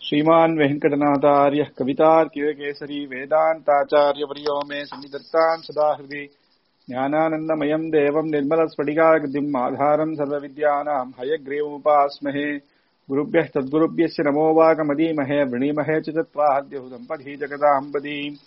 श्रीमान् वेङ्कटनाथार्यः कवितार्किवकेसरी वेदान्ताचार्यवर्यो मे सन्निधत्ताम् सदा हृदि ज्ञानानन्दमयम् देवम् निर्मलस्फटिकाकृतिम् आधारम् सर्वविद्यानाम् हयग्रीवमुपास्महे गुरुभ्यः तद्गुरुभ्यश्च नमो वाकमदीमहे वृणीमहे च तत्त्वाद्यहुदम् पधी जगदाम्बदीम्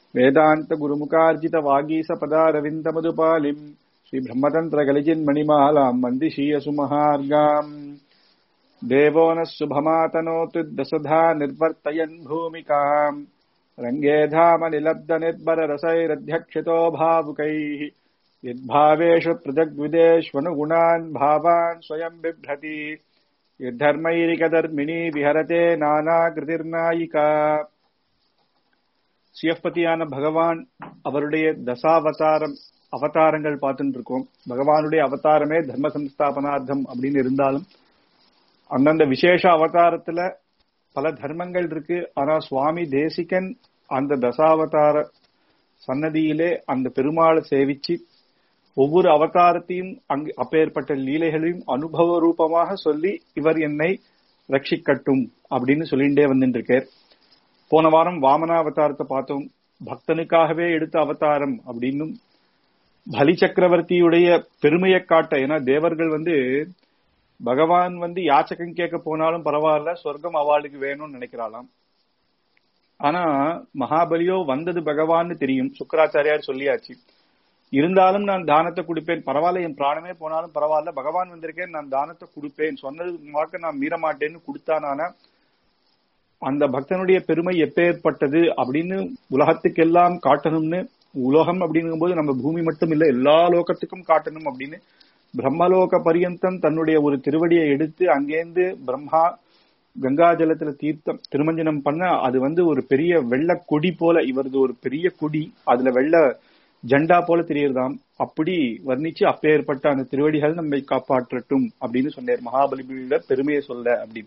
वेदान्तगुरुमुखार्जितवागीसपदारविन्दमधुपालिम् श्रीब्रह्मतन्त्रकलिजिन्मणिमालाम् मन्दिशीयसुमहार्गाम् देवो नः शुभमातनोतु दशधा निर्वर्तयन् भूमिकाम् रङ्गे धामनिलब्धनिर्भररसैरध्यक्षितो भावुकैः यद्भावेषु पृथग्विदेष्वनुगुणान् भावान् स्वयम् बिभ्रति यद्धर्मैरिकधर्मिणी विहरते நானாகிருதிர்நாயிகா சிவபதியான பகவான் அவருடைய தசாவதாரம் அவதாரங்கள் பார்த்துட்டு இருக்கோம் பகவானுடைய அவதாரமே தர்ம சம்ஸ்தாபனார்த்தம் அப்படின்னு இருந்தாலும் அந்தந்த விசேஷ அவதாரத்துல பல தர்மங்கள் இருக்கு ஆனா சுவாமி தேசிகன் அந்த தசாவதார சன்னதியிலே அந்த பெருமாளை சேவிச்சு ஒவ்வொரு அவதாரத்தையும் அங்கு அப்பேற்பட்ட லீலைகளையும் அனுபவ ரூபமாக சொல்லி இவர் என்னை ரட்சிக்கட்டும் அப்படின்னு சொல்லிண்டே வந்துட்டு இருக்கார் போன வாரம் வாமனா அவதாரத்தை பார்த்தோம் பக்தனுக்காகவே எடுத்த அவதாரம் அப்படின்னும் பலி சக்கரவர்த்தியுடைய பெருமையை காட்ட ஏன்னா தேவர்கள் வந்து பகவான் வந்து யாச்சகம் கேட்க போனாலும் பரவாயில்ல சொர்க்கம் அவளுக்கு வேணும்னு நினைக்கிறாளாம் ஆனா மகாபலியோ வந்தது பகவான்னு தெரியும் சுக்கராச்சாரியார் சொல்லியாச்சு இருந்தாலும் நான் தானத்தை கொடுப்பேன் பரவாயில்ல என் பிராணமே போனாலும் பரவாயில்ல பகவான் வந்திருக்கேன் நான் தானத்தை கொடுப்பேன் சொன்னது வாக்க நான் மீற மாட்டேன்னு கொடுத்தானானா அந்த பக்தனுடைய பெருமை எப்பேற்பட்டது அப்படின்னு உலகத்துக்கெல்லாம் காட்டணும்னு உலகம் அப்படிங்கும் போது நம்ம பூமி மட்டும் இல்ல எல்லா லோகத்துக்கும் காட்டணும் அப்படின்னு பிரம்மலோக பரியந்தம் தன்னுடைய ஒரு திருவடியை எடுத்து அங்கேருந்து பிரம்மா கங்கா ஜலத்துல தீர்த்தம் திருமஞ்சனம் பண்ண அது வந்து ஒரு பெரிய வெள்ள கொடி போல இவரது ஒரு பெரிய கொடி அதுல வெள்ள ஜெண்டா போல தெரியறதாம் அப்படி வர்ணிச்சு அப்பேற்பட்ட அந்த திருவடிகள் நம்மை காப்பாற்றட்டும் அப்படின்னு சொன்னார் மகாபலியோட பெருமையை சொல்ல அப்படின்னு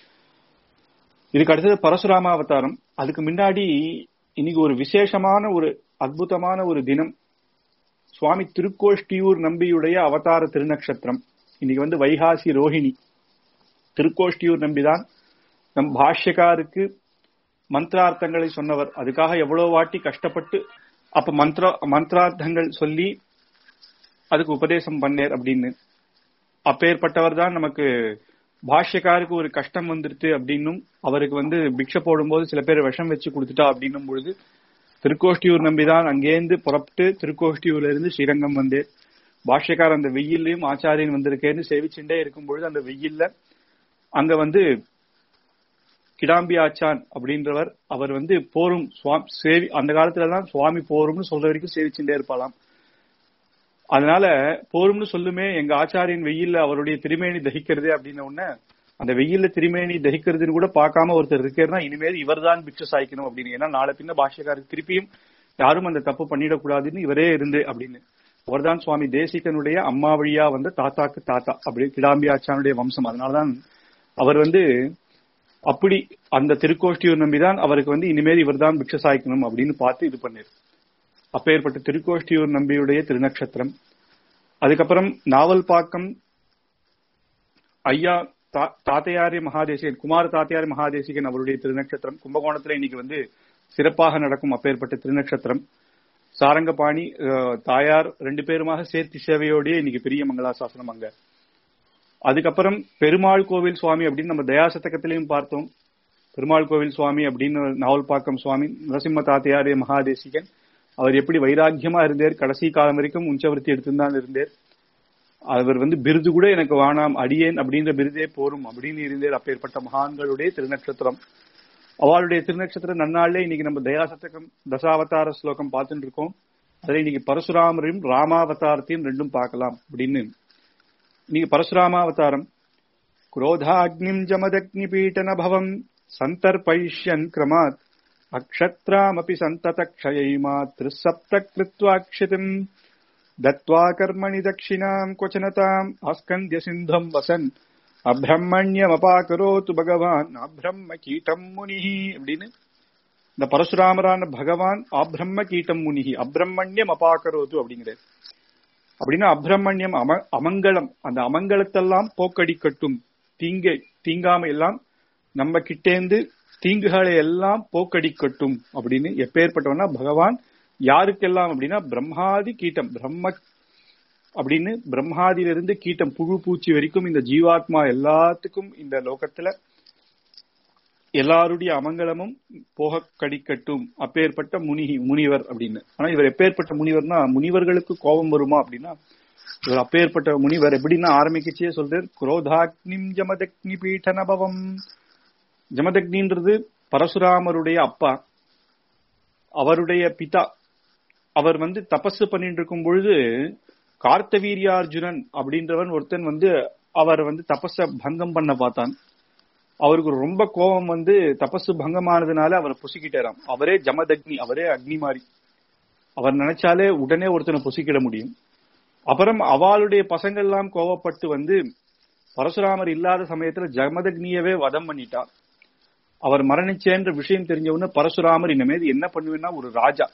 இதுக்கு அடுத்தது பரசுராம அவதாரம் அதுக்கு முன்னாடி இன்னைக்கு ஒரு விசேஷமான ஒரு அற்புதமான ஒரு தினம் சுவாமி திருக்கோஷ்டியூர் நம்பியுடைய அவதார திருநக்ஷத்திரம் இன்னைக்கு வந்து வைகாசி ரோஹிணி திருக்கோஷ்டியூர் நம்பிதான் நம் பாஷ்யக்காருக்கு மந்திரார்த்தங்களை சொன்னவர் அதுக்காக எவ்வளவு வாட்டி கஷ்டப்பட்டு அப்ப மந்திர மந்திரார்த்தங்கள் சொல்லி அதுக்கு உபதேசம் பண்ணேர் அப்படின்னு அப்பேற்பட்டவர் தான் நமக்கு பாஷ்யக்காருக்கு ஒரு கஷ்டம் வந்துருச்சு அப்படின்னும் அவருக்கு வந்து பிக்ஷ போடும்போது சில பேர் விஷம் வச்சு கொடுத்துட்டா அப்படின்னும் பொழுது திருக்கோஷ்டியூர் நம்பிதான் அங்கேருந்து புறப்பட்டு திருக்கோஷ்டியூர்ல இருந்து ஸ்ரீரங்கம் வந்தே பாஷ்யக்கார் அந்த வெயிலையும் ஆச்சாரியன் வந்திருக்கேன்னு சேவிச்சுட்டே இருக்கும் பொழுது அந்த வெயில்ல அங்க வந்து கிடாம்பி ஆச்சான் அப்படின்றவர் அவர் வந்து போரும் சேவி அந்த காலத்துல தான் சுவாமி போரும்னு சொல்ற வரைக்கும் சேவிச்சுட்டே இருப்பாளாம் அதனால போரும்னு சொல்லுமே எங்க ஆச்சாரியன் வெயில்ல அவருடைய திருமேனி தகிக்கிறது அப்படின்ன உடனே அந்த வெயில்ல திருமேனி தகிக்கிறதுன்னு கூட பார்க்காம ஒருத்தர் இருக்கிறனா இனிமேல் இவர் தான் பிக்ஷ சாய்க்கணும் அப்படின்னு ஏன்னா நாளை பின்ன பாஷ்யக்காரருக்கு திருப்பியும் யாரும் அந்த தப்பு பண்ணிடக்கூடாதுன்னு இவரே இருந்து அப்படின்னு அவர்தான் சுவாமி தேசிகனுடைய அம்மா வழியா வந்த தாத்தாக்கு தாத்தா அப்படி கிடாம்பி ஆச்சானுடைய வம்சம் அதனாலதான் அவர் வந்து அப்படி அந்த திருக்கோஷ்டியூர் நம்பிதான் அவருக்கு வந்து இனிமேல் இவர் தான் பிக்ஷ சாய்க்கணும் அப்படின்னு பார்த்து இது பண்ணார் அப்பேற்பட்ட திருக்கோஷ்டியூர் நம்பியுடைய திருநக்ஷத்திரம் அதுக்கப்புறம் நாவல் பாக்கம் ஐயா தாத்தையாரிய மகாதேசிகன் குமார தாத்தையாரி மகாதேசிகன் அவருடைய திருநக்ஷத்திரம் கும்பகோணத்துல இன்னைக்கு வந்து சிறப்பாக நடக்கும் அப்பேற்பட்ட திருநக்ஷத்திரம் சாரங்கபாணி தாயார் ரெண்டு பேருமாக சேர்த்தி சேவையோடய இன்னைக்கு பெரிய மங்களாசாசனம் அங்க அதுக்கப்புறம் பெருமாள் கோவில் சுவாமி அப்படின்னு நம்ம தயாசதகத்திலையும் பார்த்தோம் பெருமாள் கோவில் சுவாமி அப்படின்னு நாவல்பாக்கம் சுவாமி நரசிம்ம தாத்தையாரிய மகாதேசிகன் அவர் எப்படி வைராக்கியமா இருந்தார் கடைசி காலம் வரைக்கும் உஞ்சவர்த்தி எடுத்துதான் இருந்தார் அவர் வந்து பிருது கூட எனக்கு வானாம் அடியேன் அப்படின்ற பிருதே போரும் அப்படின்னு இருந்தார் அப்பேற்பட்ட மகான்களுடைய திருநக்ஷத்திரம் அவளுடைய திருநக்ஷத்திர நன்னாளே இன்னைக்கு நம்ம தயாசதகம் தசாவதார ஸ்லோகம் பார்த்துட்டு இருக்கோம் அதுல இன்னைக்கு பரசுராமரையும் ராமாவதாரத்தையும் ரெண்டும் பார்க்கலாம் அப்படின்னு இன்னைக்கு பரசுராமாவதாரம் குரோதாக்னிம் ஜமதக்னி பீட்டன பவம் சந்தர்பயிஷ்யன் கிரமாத் அக்ஷத்ராமபி சந்தத க்ஷயை திருசப்த கிருத்வாக்ஷிதிம் தத்வா கர்மணி தட்சிணாம் கொச்சனதாம் ஆஸ்கந்திய சிந்தம் வசன் அப்ரம்மண்யமபாகரோத்து பகவான் அப்ரம்ம கீட்டம் முனிஹி அப்படின்னு இந்த பரசுராமரான பகவான் அப்ரம்ம கீட்டம் முனிஹி அப்ரம்மண்யம் அபாகரோத்து அப்படிங்கிறார் அப்படின்னா அப்ரமண்யம் அம அமங்கலம் அந்த அமங்கலத்தெல்லாம் போக்கடிக்கட்டும் தீங்க தீங்காம எல்லாம் நம்ம கிட்டேந்து தீங்குகளை எல்லாம் போக்கடிக்கட்டும் அப்படின்னு எப்பேற்பட்டவனா பகவான் யாருக்கெல்லாம் அப்படின்னா பிரம்மாதி கீட்டம் பிரம்ம அப்படின்னு பிரம்மாதியிலிருந்து கீட்டம் புழு பூச்சி வரைக்கும் இந்த ஜீவாத்மா எல்லாத்துக்கும் இந்த லோகத்துல எல்லாருடைய அமங்கலமும் போக கடிக்கட்டும் அப்பேற்பட்ட முனி முனிவர் அப்படின்னு ஆனா இவர் எப்பேற்பட்ட முனிவர்னா முனிவர்களுக்கு கோபம் வருமா அப்படின்னா இவர் அப்பேற்பட்ட முனிவர் எப்படின்னா ஆரம்பிக்கச்சே சொல்றார் குரோதாக்னிம் ஜமதக்னி பீட்டனபவம் ஜமதக்னின்றது பரசுராமருடைய அப்பா அவருடைய பிதா அவர் வந்து தபசு பண்ணிட்டு இருக்கும் பொழுது கார்த்தவீரியார்ஜுனன் அப்படின்றவன் ஒருத்தன் வந்து அவர் வந்து தபஸ பங்கம் பண்ண பார்த்தான் அவருக்கு ரொம்ப கோபம் வந்து தபசு பங்கமானதுனால அவரை புசிக்கிட்டாராம் அவரே ஜமதக்னி அவரே அக்னி மாதிரி அவர் நினைச்சாலே உடனே ஒருத்தனை புசிக்கிட முடியும் அப்புறம் அவளுடைய பசங்க எல்லாம் கோவப்பட்டு வந்து பரசுராமர் இல்லாத சமயத்துல ஜமதக்னியவே வதம் பண்ணிட்டார் அவர் மரணிச்சேன்ற விஷயம் தெரிஞ்ச உடனே பரசுராமர் இனிமேல் என்ன பண்ணுவேன்னா ஒரு ராஜா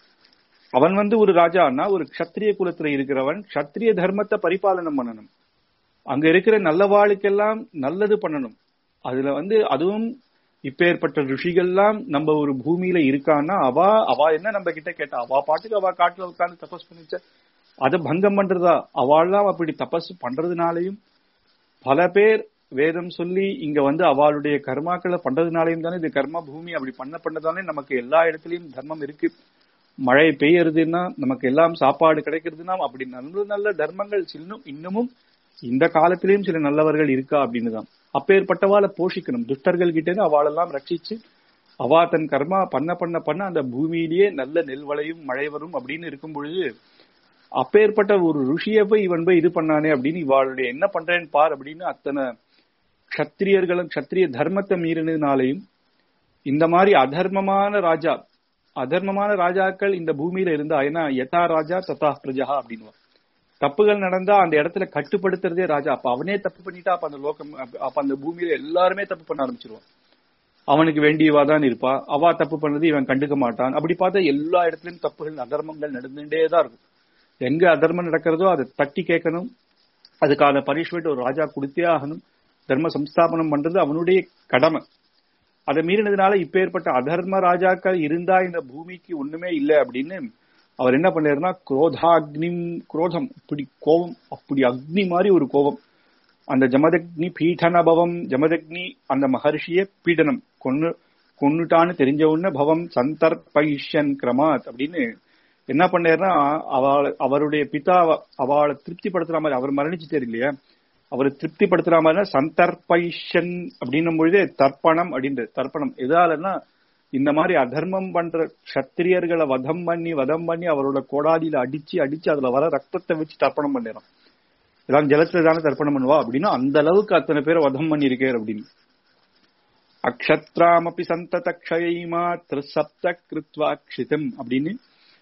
அவன் வந்து ஒரு ராஜான்னா ஒரு க்ஷத்திரிய குலத்துல இருக்கிறவன் க்ஷத்திரிய தர்மத்தை பரிபாலனம் பண்ணணும் அங்க இருக்கிற நல்லவாளுக்கெல்லாம் நல்லது பண்ணணும் அதுல வந்து அதுவும் இப்பேற்பட்ட ரிஷிகள்லாம் நம்ம ஒரு பூமியில இருக்கான்னா அவா அவா என்ன நம்ம கிட்ட கேட்டா அவா பாட்டுக்கு அவா காட்டுல உட்கார்ந்து தபஸ் பண்ணிச்ச அதை பங்கம் பண்றதா அவள்லாம் அப்படி தபஸ் பண்றதுனாலையும் பல பேர் வேதம் சொல்லி இங்க வந்து அவளுடைய கர்மாக்களை பண்றதுனாலையும் தானே இது கர்ம பூமி அப்படி பண்ண பண்ணதானே நமக்கு எல்லா இடத்துலயும் தர்மம் இருக்கு மழை பெய்யறதுன்னா நமக்கு எல்லாம் சாப்பாடு கிடைக்கிறதுனா அப்படி நல்ல நல்ல தர்மங்கள் இன்னும் இன்னமும் இந்த காலத்திலயும் சில நல்லவர்கள் இருக்கா அப்படின்னு தான் அப்பேற்பட்டவாளை போஷிக்கணும் துஷ்டர்கள் கிட்ட இருந்து அவளெல்லாம் ரட்சிச்சு அவா தன் கர்மா பண்ண பண்ண பண்ண அந்த பூமியிலேயே நல்ல நெல் வளையும் மழை வரும் அப்படின்னு இருக்கும் பொழுது அப்பேற்பட்ட ஒரு ருஷிய போய் இவன் போய் இது பண்ணானே அப்படின்னு இவாளுடைய என்ன பண்றேன்னு பார் அப்படின்னு அத்தனை க்ஷத்திரியர்களும் க்ஷத்திரிய தர்மத்தை மீறினதுனாலையும் இந்த மாதிரி அதர்மமான ராஜா அதர்மமான ராஜாக்கள் இந்த பூமியில இருந்தா ஏன்னா யதா ராஜா ததா பிரஜா அப்படின்னு தப்புகள் நடந்தா அந்த இடத்துல கட்டுப்படுத்துறதே ராஜா அப்ப அவனே தப்பு பண்ணிட்டா அப்ப அந்த லோகம் அப்ப அந்த பூமியில எல்லாருமே தப்பு பண்ண ஆரம்பிச்சிருவான் அவனுக்கு வேண்டியவா தான் இருப்பா அவா தப்பு பண்ணது இவன் கண்டுக்க மாட்டான் அப்படி பார்த்தா எல்லா இடத்துலயும் தப்புகள் அதர்மங்கள் நடந்துட்டே தான் இருக்கும் எங்க அதர்மம் நடக்கிறதோ அதை தட்டி கேட்கணும் அதுக்கான பனிஷ்மெண்ட் ஒரு ராஜா கொடுத்தே ஆகணும் தர்ம சம்ஸ்தாபனம் பண்றது அவனுடைய கடமை அதை மீறினதுனால இப்பேற்பட்ட அதர்ம ராஜாக்கள் இருந்தா இந்த பூமிக்கு ஒண்ணுமே இல்லை அப்படின்னு அவர் என்ன பண்ணாருன்னா குரோதாக்னி குரோதம் அப்படி கோபம் அப்படி அக்னி மாதிரி ஒரு கோபம் அந்த ஜமதக்னி பீடனபவம் ஜமதக்னி அந்த மகர்ஷிய பீடனம் கொன்னு கொன்னுட்டான்னு தெரிஞ்ச உடனே பவம் சந்தர்பைஷன் கிரமாத் அப்படின்னு என்ன பண்ணாருன்னா அவளை அவருடைய பிதா அவளை திருப்திப்படுத்துற மாதிரி அவர் மரணிச்சுட்டாரு இல்லையா அவரை திருப்திப்படுத்துற மாதிரி சந்தர்பைஷன் அப்படின்னும் பொழுதே தர்ப்பணம் அப்படின்றது தர்ப்பணம் எதாலன்னா இந்த மாதிரி அதர்மம் பண்ற கத்திரியர்களை வதம் பண்ணி வதம் பண்ணி அவரோட கோடாதியில அடிச்சு அடிச்சு அதுல வர ரத்தத்தை வச்சு தர்ப்பணம் பண்ணிடுறான் எல்லாம் ஜலத்துல தானே தர்ப்பணம் பண்ணுவா அப்படின்னா அந்த அளவுக்கு அத்தனை பேரை வதம் பண்ணிருக்கார் அப்படின்னு அக்ஷத்ராமபி சந்தத க்ஷயமா திரிசப்த கிருத்வா க்ஷிதம் அப்படின்னு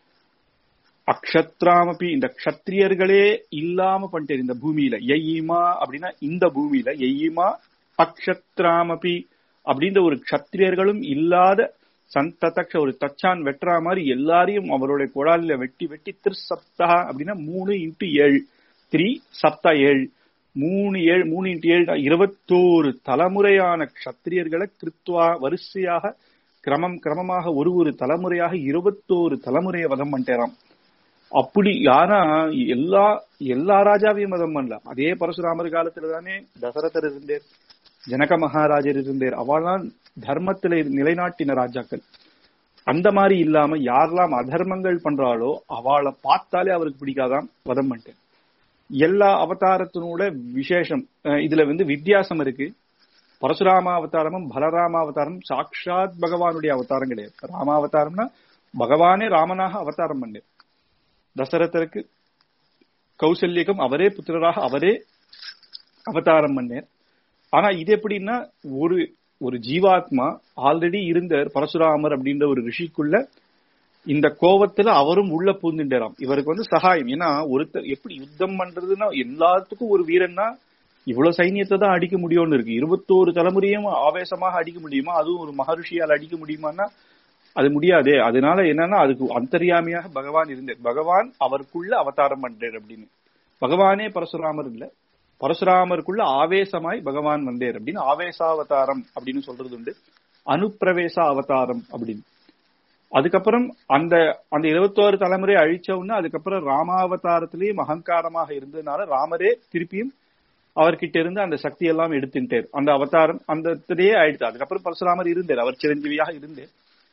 அக்ஷத்ராமபி இந்த க்ஷத்ரியர்களே இல்லாம பண்ணிட்டு இந்த பூமியில எய்யிமா அப்படின்னா இந்த பூமியில எய்யிமா அக்ஷத்ராமபி அப்படின்ற ஒரு க்ஷத்ரியர்களும் இல்லாத சந்ததக்ஷ ஒரு தச்சான் வெட்டுறா மாதிரி எல்லாரையும் அவருடைய குழாலில வெட்டி வெட்டி திருசப்தா அப்படின்னா மூணு இன்ட்டு ஏழு த்ரீ சப்தா ஏழு மூணு ஏழு மூணு இன்ட்டு ஏழு இருபத்தோரு தலைமுறையான க்ஷத்திரியர்களை கிருத்வா வரிசையாக கிரமம் கிரமமாக ஒரு ஒரு தலைமுறையாக இருபத்தோரு தலைமுறையை வதம் பண்ணிட்டேராம் அப்படி யாரா எல்லா எல்லா ராஜாவையும் மதம் பண்ணலாம் அதே பரசுராமர் காலத்துல தானே தசரதர் இருந்தார் ஜனக மகாராஜர் இருந்தார் அவெல்லாம் தர்மத்தில நிலைநாட்டின ராஜாக்கள் அந்த மாதிரி இல்லாம யாரெல்லாம் அதர்மங்கள் பண்றாளோ அவளை பார்த்தாலே அவருக்கு பிடிக்காதான் வதம் பண்ணிட்டேன் எல்லா அவதாரத்தினோட விசேஷம் இதுல வந்து வித்தியாசம் இருக்கு பரசுராம அவதாரமும் பலராம அவதாரம் சாட்சாத் பகவானுடைய அவதாரம் கிடையாது ராமாவதாரம்னா பகவானே ராமனாக அவதாரம் பண்ணேன் தசரதருக்கு கௌசல்யகம் அவரே புத்திரராக அவரே அவதாரம் பண்ணார் ஆனா இது எப்படின்னா ஒரு ஒரு ஜீவாத்மா ஆல்ரெடி இருந்த பரசுராமர் அப்படின்ற ஒரு ரிஷிக்குள்ள இந்த கோவத்துல அவரும் உள்ள பூந்துட்டாராம் இவருக்கு வந்து சகாயம் ஏன்னா ஒருத்தர் எப்படி யுத்தம் பண்றதுன்னா எல்லாத்துக்கும் ஒரு வீரன்னா இவ்வளவு சைன்யத்தை தான் அடிக்க முடியும்னு இருக்கு இருபத்தோரு தலைமுறையும் ஆவேசமாக அடிக்க முடியுமா அதுவும் ஒரு மகர்ஷியால் அடிக்க முடியுமான்னா அது முடியாதே அதனால என்னன்னா அதுக்கு அந்தரியாமையாக பகவான் இருந்தார் பகவான் அவருக்குள்ள அவதாரம் பண்றார் அப்படின்னு பகவானே பரசுராமர் இல்ல பரசுராமருக்குள்ள ஆவேசமாய் பகவான் வந்தேர் அப்படின்னு ஆவேசாவதாரம் அப்படின்னு சொல்றது உண்டு அனுப்பிரவேச அவதாரம் அப்படின்னு அதுக்கப்புறம் அந்த அந்த இருபத்தோரு தலைமுறை அழிச்ச உடனே அதுக்கப்புறம் ராமாவதாரத்திலேயும் அகங்காரமாக இருந்ததுனால ராமரே திருப்பியும் அவர்கிட்ட இருந்து அந்த சக்தி எல்லாம் எடுத்துட்டார் அந்த அவதாரம் அந்த இதுலயே ஆயிடுச்சு அதுக்கப்புறம் பரசுராமர் இருந்தார் அவர் சிரஞ்சீவியாக இருந்தார்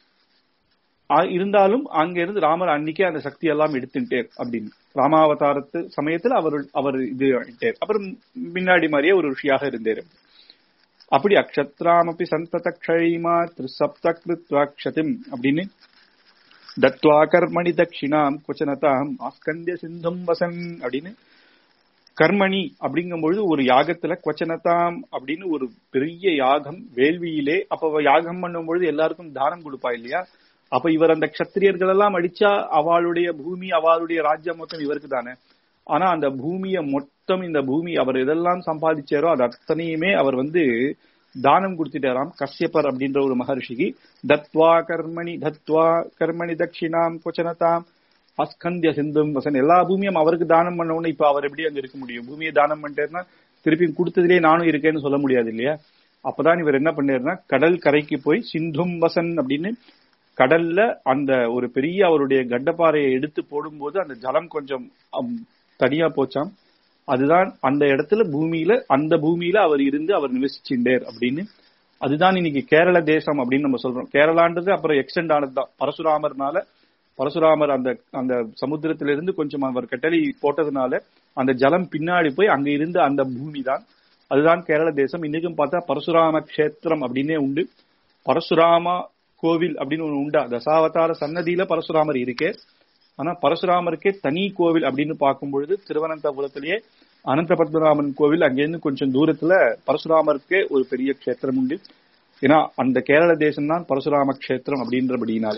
ஆ- இருந்தாலும் அங்க இருந்து ராமர் அன்னைக்கே அந்த சக்தி எல்லாம் எடுத்துட்டார் அப்படின்னு ராமாவதாரத்து சமயத்துல அவர் அவர் இது ஆயிட்டார் அப்புறம் முன்னாடி மாதிரியே ஒரு ருஷியாக இருந்தார் அப்படி அக்ஷத்ராமபி சந்தத க்ஷயிமா திரிசப்த கிருத்வாக்ஷதிம் அப்படின்னு தத்வா கர்மணி தட்சிணாம் குச்சனதாம் ஆஸ்கந்திய சிந்தும் வசன் அப்படின்னு கர்மணி அப்படிங்கும்பொழுது ஒரு யாகத்துல கொச்சனதாம் அப்படின்னு ஒரு பெரிய யாகம் வேள்வியிலே அப்ப யாகம் பண்ணும் பொழுது எல்லாருக்கும் தானம் கொடுப்பா இல்லையா அப்ப இவர் அந்த க்ஷத்திரியர்கள் எல்லாம் அடிச்சா அவளுடைய பூமி அவளுடைய ராஜ்யம் மொத்தம் இவருக்கு தானே ஆனா அந்த பூமியை மொத்தம் இந்த பூமி அவர் எதெல்லாம் சம்பாதிச்சாரோ அது அத்தனையுமே அவர் வந்து தானம் கொடுத்துட்டாராம் கஷ்யப்பர் அப்படின்ற ஒரு மகர்ஷிக்கு தத்வா கர்மணி தத்வா கர்மணி தட்சிணாம் கொச்சனதாம் அஸ்கந்திய சிந்தும் வசன் எல்லா பூமியும் அவருக்கு தானம் பண்ண உடனே இப்ப அவர் எப்படி அங்க இருக்க முடியும் பூமியை தானம் பண்ணிட்டேன்னா திருப்பி கொடுத்ததிலே நானும் இருக்கேன்னு சொல்ல முடியாது இல்லையா அப்பதான் இவர் என்ன பண்ணாருன்னா கடல் கரைக்கு போய் சிந்தும் வசன் அப்படின்னு கடல்ல அந்த ஒரு பெரிய அவருடைய கட்டப்பாறையை எடுத்து போடும்போது அந்த ஜலம் கொஞ்சம் அம், தனியா போச்சாம் அதுதான் அந்த இடத்துல பூமியில அந்த பூமியில அவர் இருந்து அவர் நிவசிச்சுட்டார் அப்படின்னு அதுதான் இன்னைக்கு கேரள தேசம் அப்படின்னு நம்ம சொல்றோம் கேரளான்றது அப்புறம் எக்ஸ்டெண்ட் ஆனதுதான் பரசுராமர்னால பரசுராமர் அந்த அந்த சமுத்திரத்திலிருந்து கொஞ்சம் அவர் கட்டளை போட்டதுனால அந்த ஜலம் பின்னாடி போய் அங்க இருந்த அந்த பூமி தான் அதுதான் கேரள தேசம் இன்னைக்கும் பார்த்தா பரசுராம கஷேத்திரம் அப்படின்னே உண்டு பரசுராமா கோவில் அப்படின்னு ஒண்ணு உண்டா தசாவதார சன்னதியில பரசுராமர் இருக்கே ஆனா பரசுராமருக்கே தனி கோவில் அப்படின்னு பார்க்கும் பொழுது திருவனந்தபுரத்திலேயே அனந்த பத்மநாபன் கோவில் அங்கிருந்து கொஞ்சம் தூரத்துல பரசுராமருக்கே ஒரு பெரிய க்ஷேத்திரம் உண்டு ஏன்னா அந்த கேரள தேசம் தான் பரசுராம க்ஷேத்திரம் அப்படின்றபடியினாலே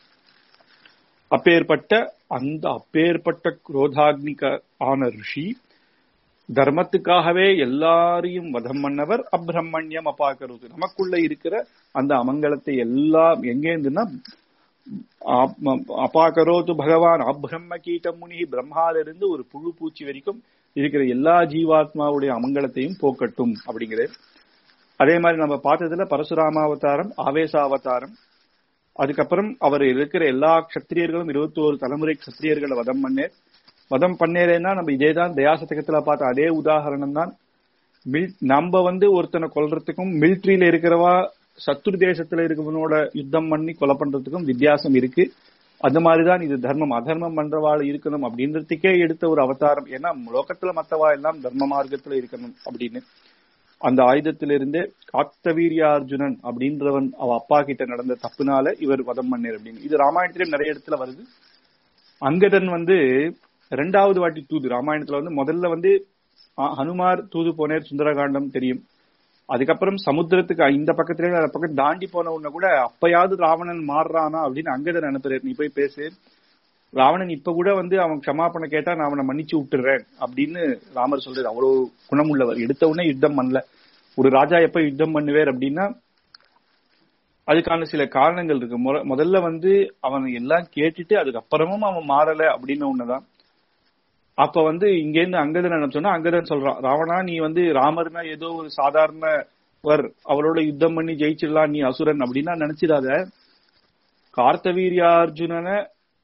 அப்பேற்பட்ட அந்த அப்பேற்பட்ட குரோதாக்னிக ஆன ரிஷி தர்மத்துக்காகவே எல்லாரையும் வதம் பண்ணவர் அப்ரஹ்மண்யம் அபாக்கருது நமக்குள்ள இருக்கிற அந்த அமங்கலத்தை எல்லாம் எங்கேருந்துன்னா அபாக்கரோத்து பகவான் அப்ரம்ம கீட்டம் முனி பிரம்மால இருந்து ஒரு புழு பூச்சி வரைக்கும் இருக்கிற எல்லா ஜீவாத்மாவுடைய அமங்கலத்தையும் போக்கட்டும் அப்படிங்கிறது அதே மாதிரி நம்ம பார்த்ததுல பரசுராமாவதாரம் ஆவேசாவதாரம் அதுக்கப்புறம் அவர் இருக்கிற எல்லா க்ஷத்திரியர்களும் இருபத்தி ஒரு தலைமுறை க்ஷத்திரியர்களை வதம் பண்ணேர் வதம் பண்ணேரேன்னா நம்ம இதேதான் தயாசதகத்துல பார்த்த அதே உதாகரணம் தான் மில் நம்ம வந்து ஒருத்தனை கொல்றதுக்கும் மிலிட்ரியில இருக்கிறவா சத்துரு தேசத்துல இருக்கவனோட யுத்தம் பண்ணி கொலை பண்றதுக்கும் வித்தியாசம் இருக்கு அந்த மாதிரிதான் இது தர்மம் அதர்மம் பண்றவாள் இருக்கணும் அப்படின்றதுக்கே எடுத்த ஒரு அவதாரம் ஏன்னா லோகத்துல மத்தவா எல்லாம் தர்ம மார்க்கத்துல இருக்கணும் அப்படின்னு அந்த ஆயுதத்திலிருந்தே காத்தவீரியார்ஜுனன் அப்படின்றவன் அவ அப்பா கிட்ட நடந்த தப்புனால இவர் வதம் பண்ணேர் அப்படின்னு இது ராமாயணத்திலும் நிறைய இடத்துல வருது அங்கதன் வந்து ரெண்டாவது வாட்டி தூது ராமாயணத்துல வந்து முதல்ல வந்து ஆ, ஹனுமார் தூது போனேர் சுந்தரகாண்டம் தெரியும் அதுக்கப்புறம் சமுத்திரத்துக்கு இந்த பக்கத்துல அந்த பக்கம் தாண்டி போன உடனே கூட அப்பயாவது ராவணன் மாறுறானா அப்படின்னு அங்கதன் அனுப்புறாரு நீ போய் பேசு ராவணன் இப்ப கூட வந்து அவன் க்ஷமாபணம் கேட்டா நான் அவனை மன்னிச்சு விட்டுறேன் அப்படின்னு ராமர் சொல்றாரு அவ்வளவு குணமுள்ளவர் எடுத்த உடனே யுத்தம் பண்ணல ஒரு ராஜா எப்ப யுத்தம் பண்ணுவேர் அப்படின்னா அதுக்கான சில காரணங்கள் இருக்கு முத- முதல்ல வந்து அவன் எல்லாம் கேட்டுட்டு அதுக்கப்புறமும் அவன் மாறல அப்படின்னு ஒண்ணுதான் அப்ப வந்து இங்க இருந்து அங்கதன் என்ன சொன்னா அங்கதன் சொல்றான் ராவணா நீ வந்து ராமர்னா ஏதோ ஒரு சாதாரணவர் அவரோட யுத்தம் பண்ணி ஜெயிச்சிடலாம் நீ அசுரன் அப்படின்னா நினைச்சிடாத கார்த்தவீரியார்ஜுனனை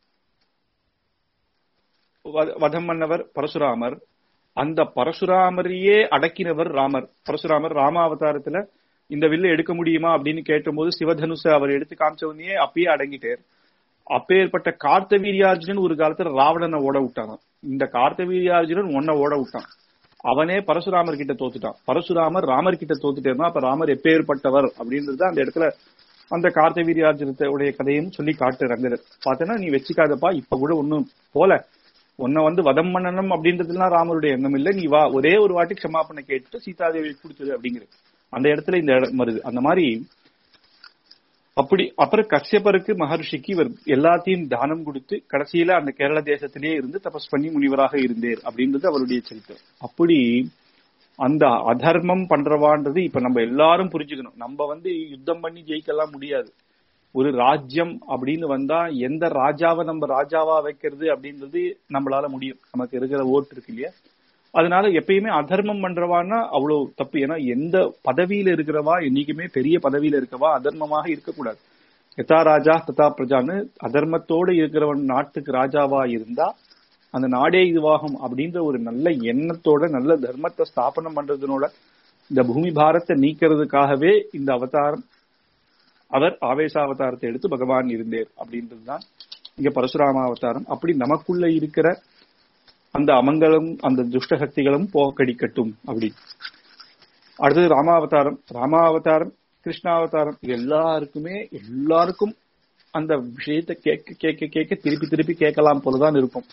வத- வதம் பண்ணவர் பரசுராமர் அந்த பரசுராமரையே அடக்கினவர் ராமர் பரசுராமர் ராமாவதாரத்துல இந்த வில்லை எடுக்க முடியுமா அப்படின்னு கேட்டபோது சிவதனுச அவர் எடுத்து காமிச்ச உடனே அப்பயே அடங்கிட்டார் அப்பேற்பட்ட கார்த்தவீரியார்ஜுனன் ஒரு காலத்துல ராவணனை ஓட விட்டானாம் இந்த கார்த்தவீரியார்ஜுனன் உன்னை ஓட விட்டான் அவனே பரசுராமர் கிட்ட தோத்துட்டான் பரசுராமர் ராமர் கிட்ட தோத்துட்டேன்னா அப்ப ராமர் எப்பேற்பட்டவர் அப்படின்றது அந்த இடத்துல அந்த கார்த்தவீரியார்ஜுனத்துடைய கதையும் சொல்லி காட்டு ரங்கர் பார்த்தேன்னா நீ வச்சுக்காதப்பா இப்ப கூட ஒண்ணும் போல உன்னை வந்து வதம் பண்ணணும் அப்படின்றதுலாம் ராமருடைய எண்ணம் இல்ல நீ வா ஒரே ஒரு வாட்டி க்ஷமாப்பணை கேட்டு சீதாதேவி கொடுத்துரு அப்படிங்கிறது அந்த இடத்துல இந்த இடம் வருது அந்த மாதிரி அப்படி அப்புறம் கஷ்யப்பருக்கு மகர்ஷிக்கு இவர் எல்லாத்தையும் தானம் கொடுத்து கடைசியில அந்த கேரள தேசத்திலேயே இருந்து தபஸ் பண்ணி முனிவராக இருந்தேர் அப்படின்றது அவருடைய சரித்திரம் அப்படி அந்த அதர்மம் பண்றவான்றது இப்ப நம்ம எல்லாரும் புரிஞ்சுக்கணும் நம்ம வந்து யுத்தம் பண்ணி ஜெயிக்கலாம் முடியாது ஒரு ராஜ்யம் அப்படின்னு வந்தா எந்த ராஜாவை நம்ம ராஜாவா வைக்கிறது அப்படின்றது நம்மளால முடியும் நமக்கு இருக்கிற ஓட்டு இருக்கு இல்லையா அதனால எப்பயுமே அதர்மம் பண்றவான்னா அவ்வளவு தப்பு ஏன்னா எந்த பதவியில இருக்கிறவா என்னைக்குமே பெரிய பதவியில இருக்கவா அதர்மமாக இருக்கக்கூடாது எதா ராஜா ததா பிரஜான்னு அதர்மத்தோடு இருக்கிறவன் நாட்டுக்கு ராஜாவா இருந்தா அந்த நாடே இதுவாகும் அப்படின்ற ஒரு நல்ல எண்ணத்தோட நல்ல தர்மத்தை ஸ்தாபனம் பண்றதுனோட இந்த பூமி பாரத்தை நீக்கிறதுக்காகவே இந்த அவதாரம் அவர் ஆவேச அவதாரத்தை எடுத்து பகவான் இருந்தேர் அப்படின்றதுதான் இங்க பரசுராம அவதாரம் அப்படி நமக்குள்ள இருக்கிற அந்த அமங்கலம் அந்த துஷ்ட சக்திகளும் போக்கடிக்கட்டும் அப்படி அடுத்தது ராமாவதாரம் ராமாவதாரம் கிருஷ்ணாவதாரம் இது எல்லாருக்குமே எல்லாருக்கும் அந்த விஷயத்தை கேட்க கேட்க கேட்க திருப்பி திருப்பி கேட்கலாம் போலதான் இருக்கும்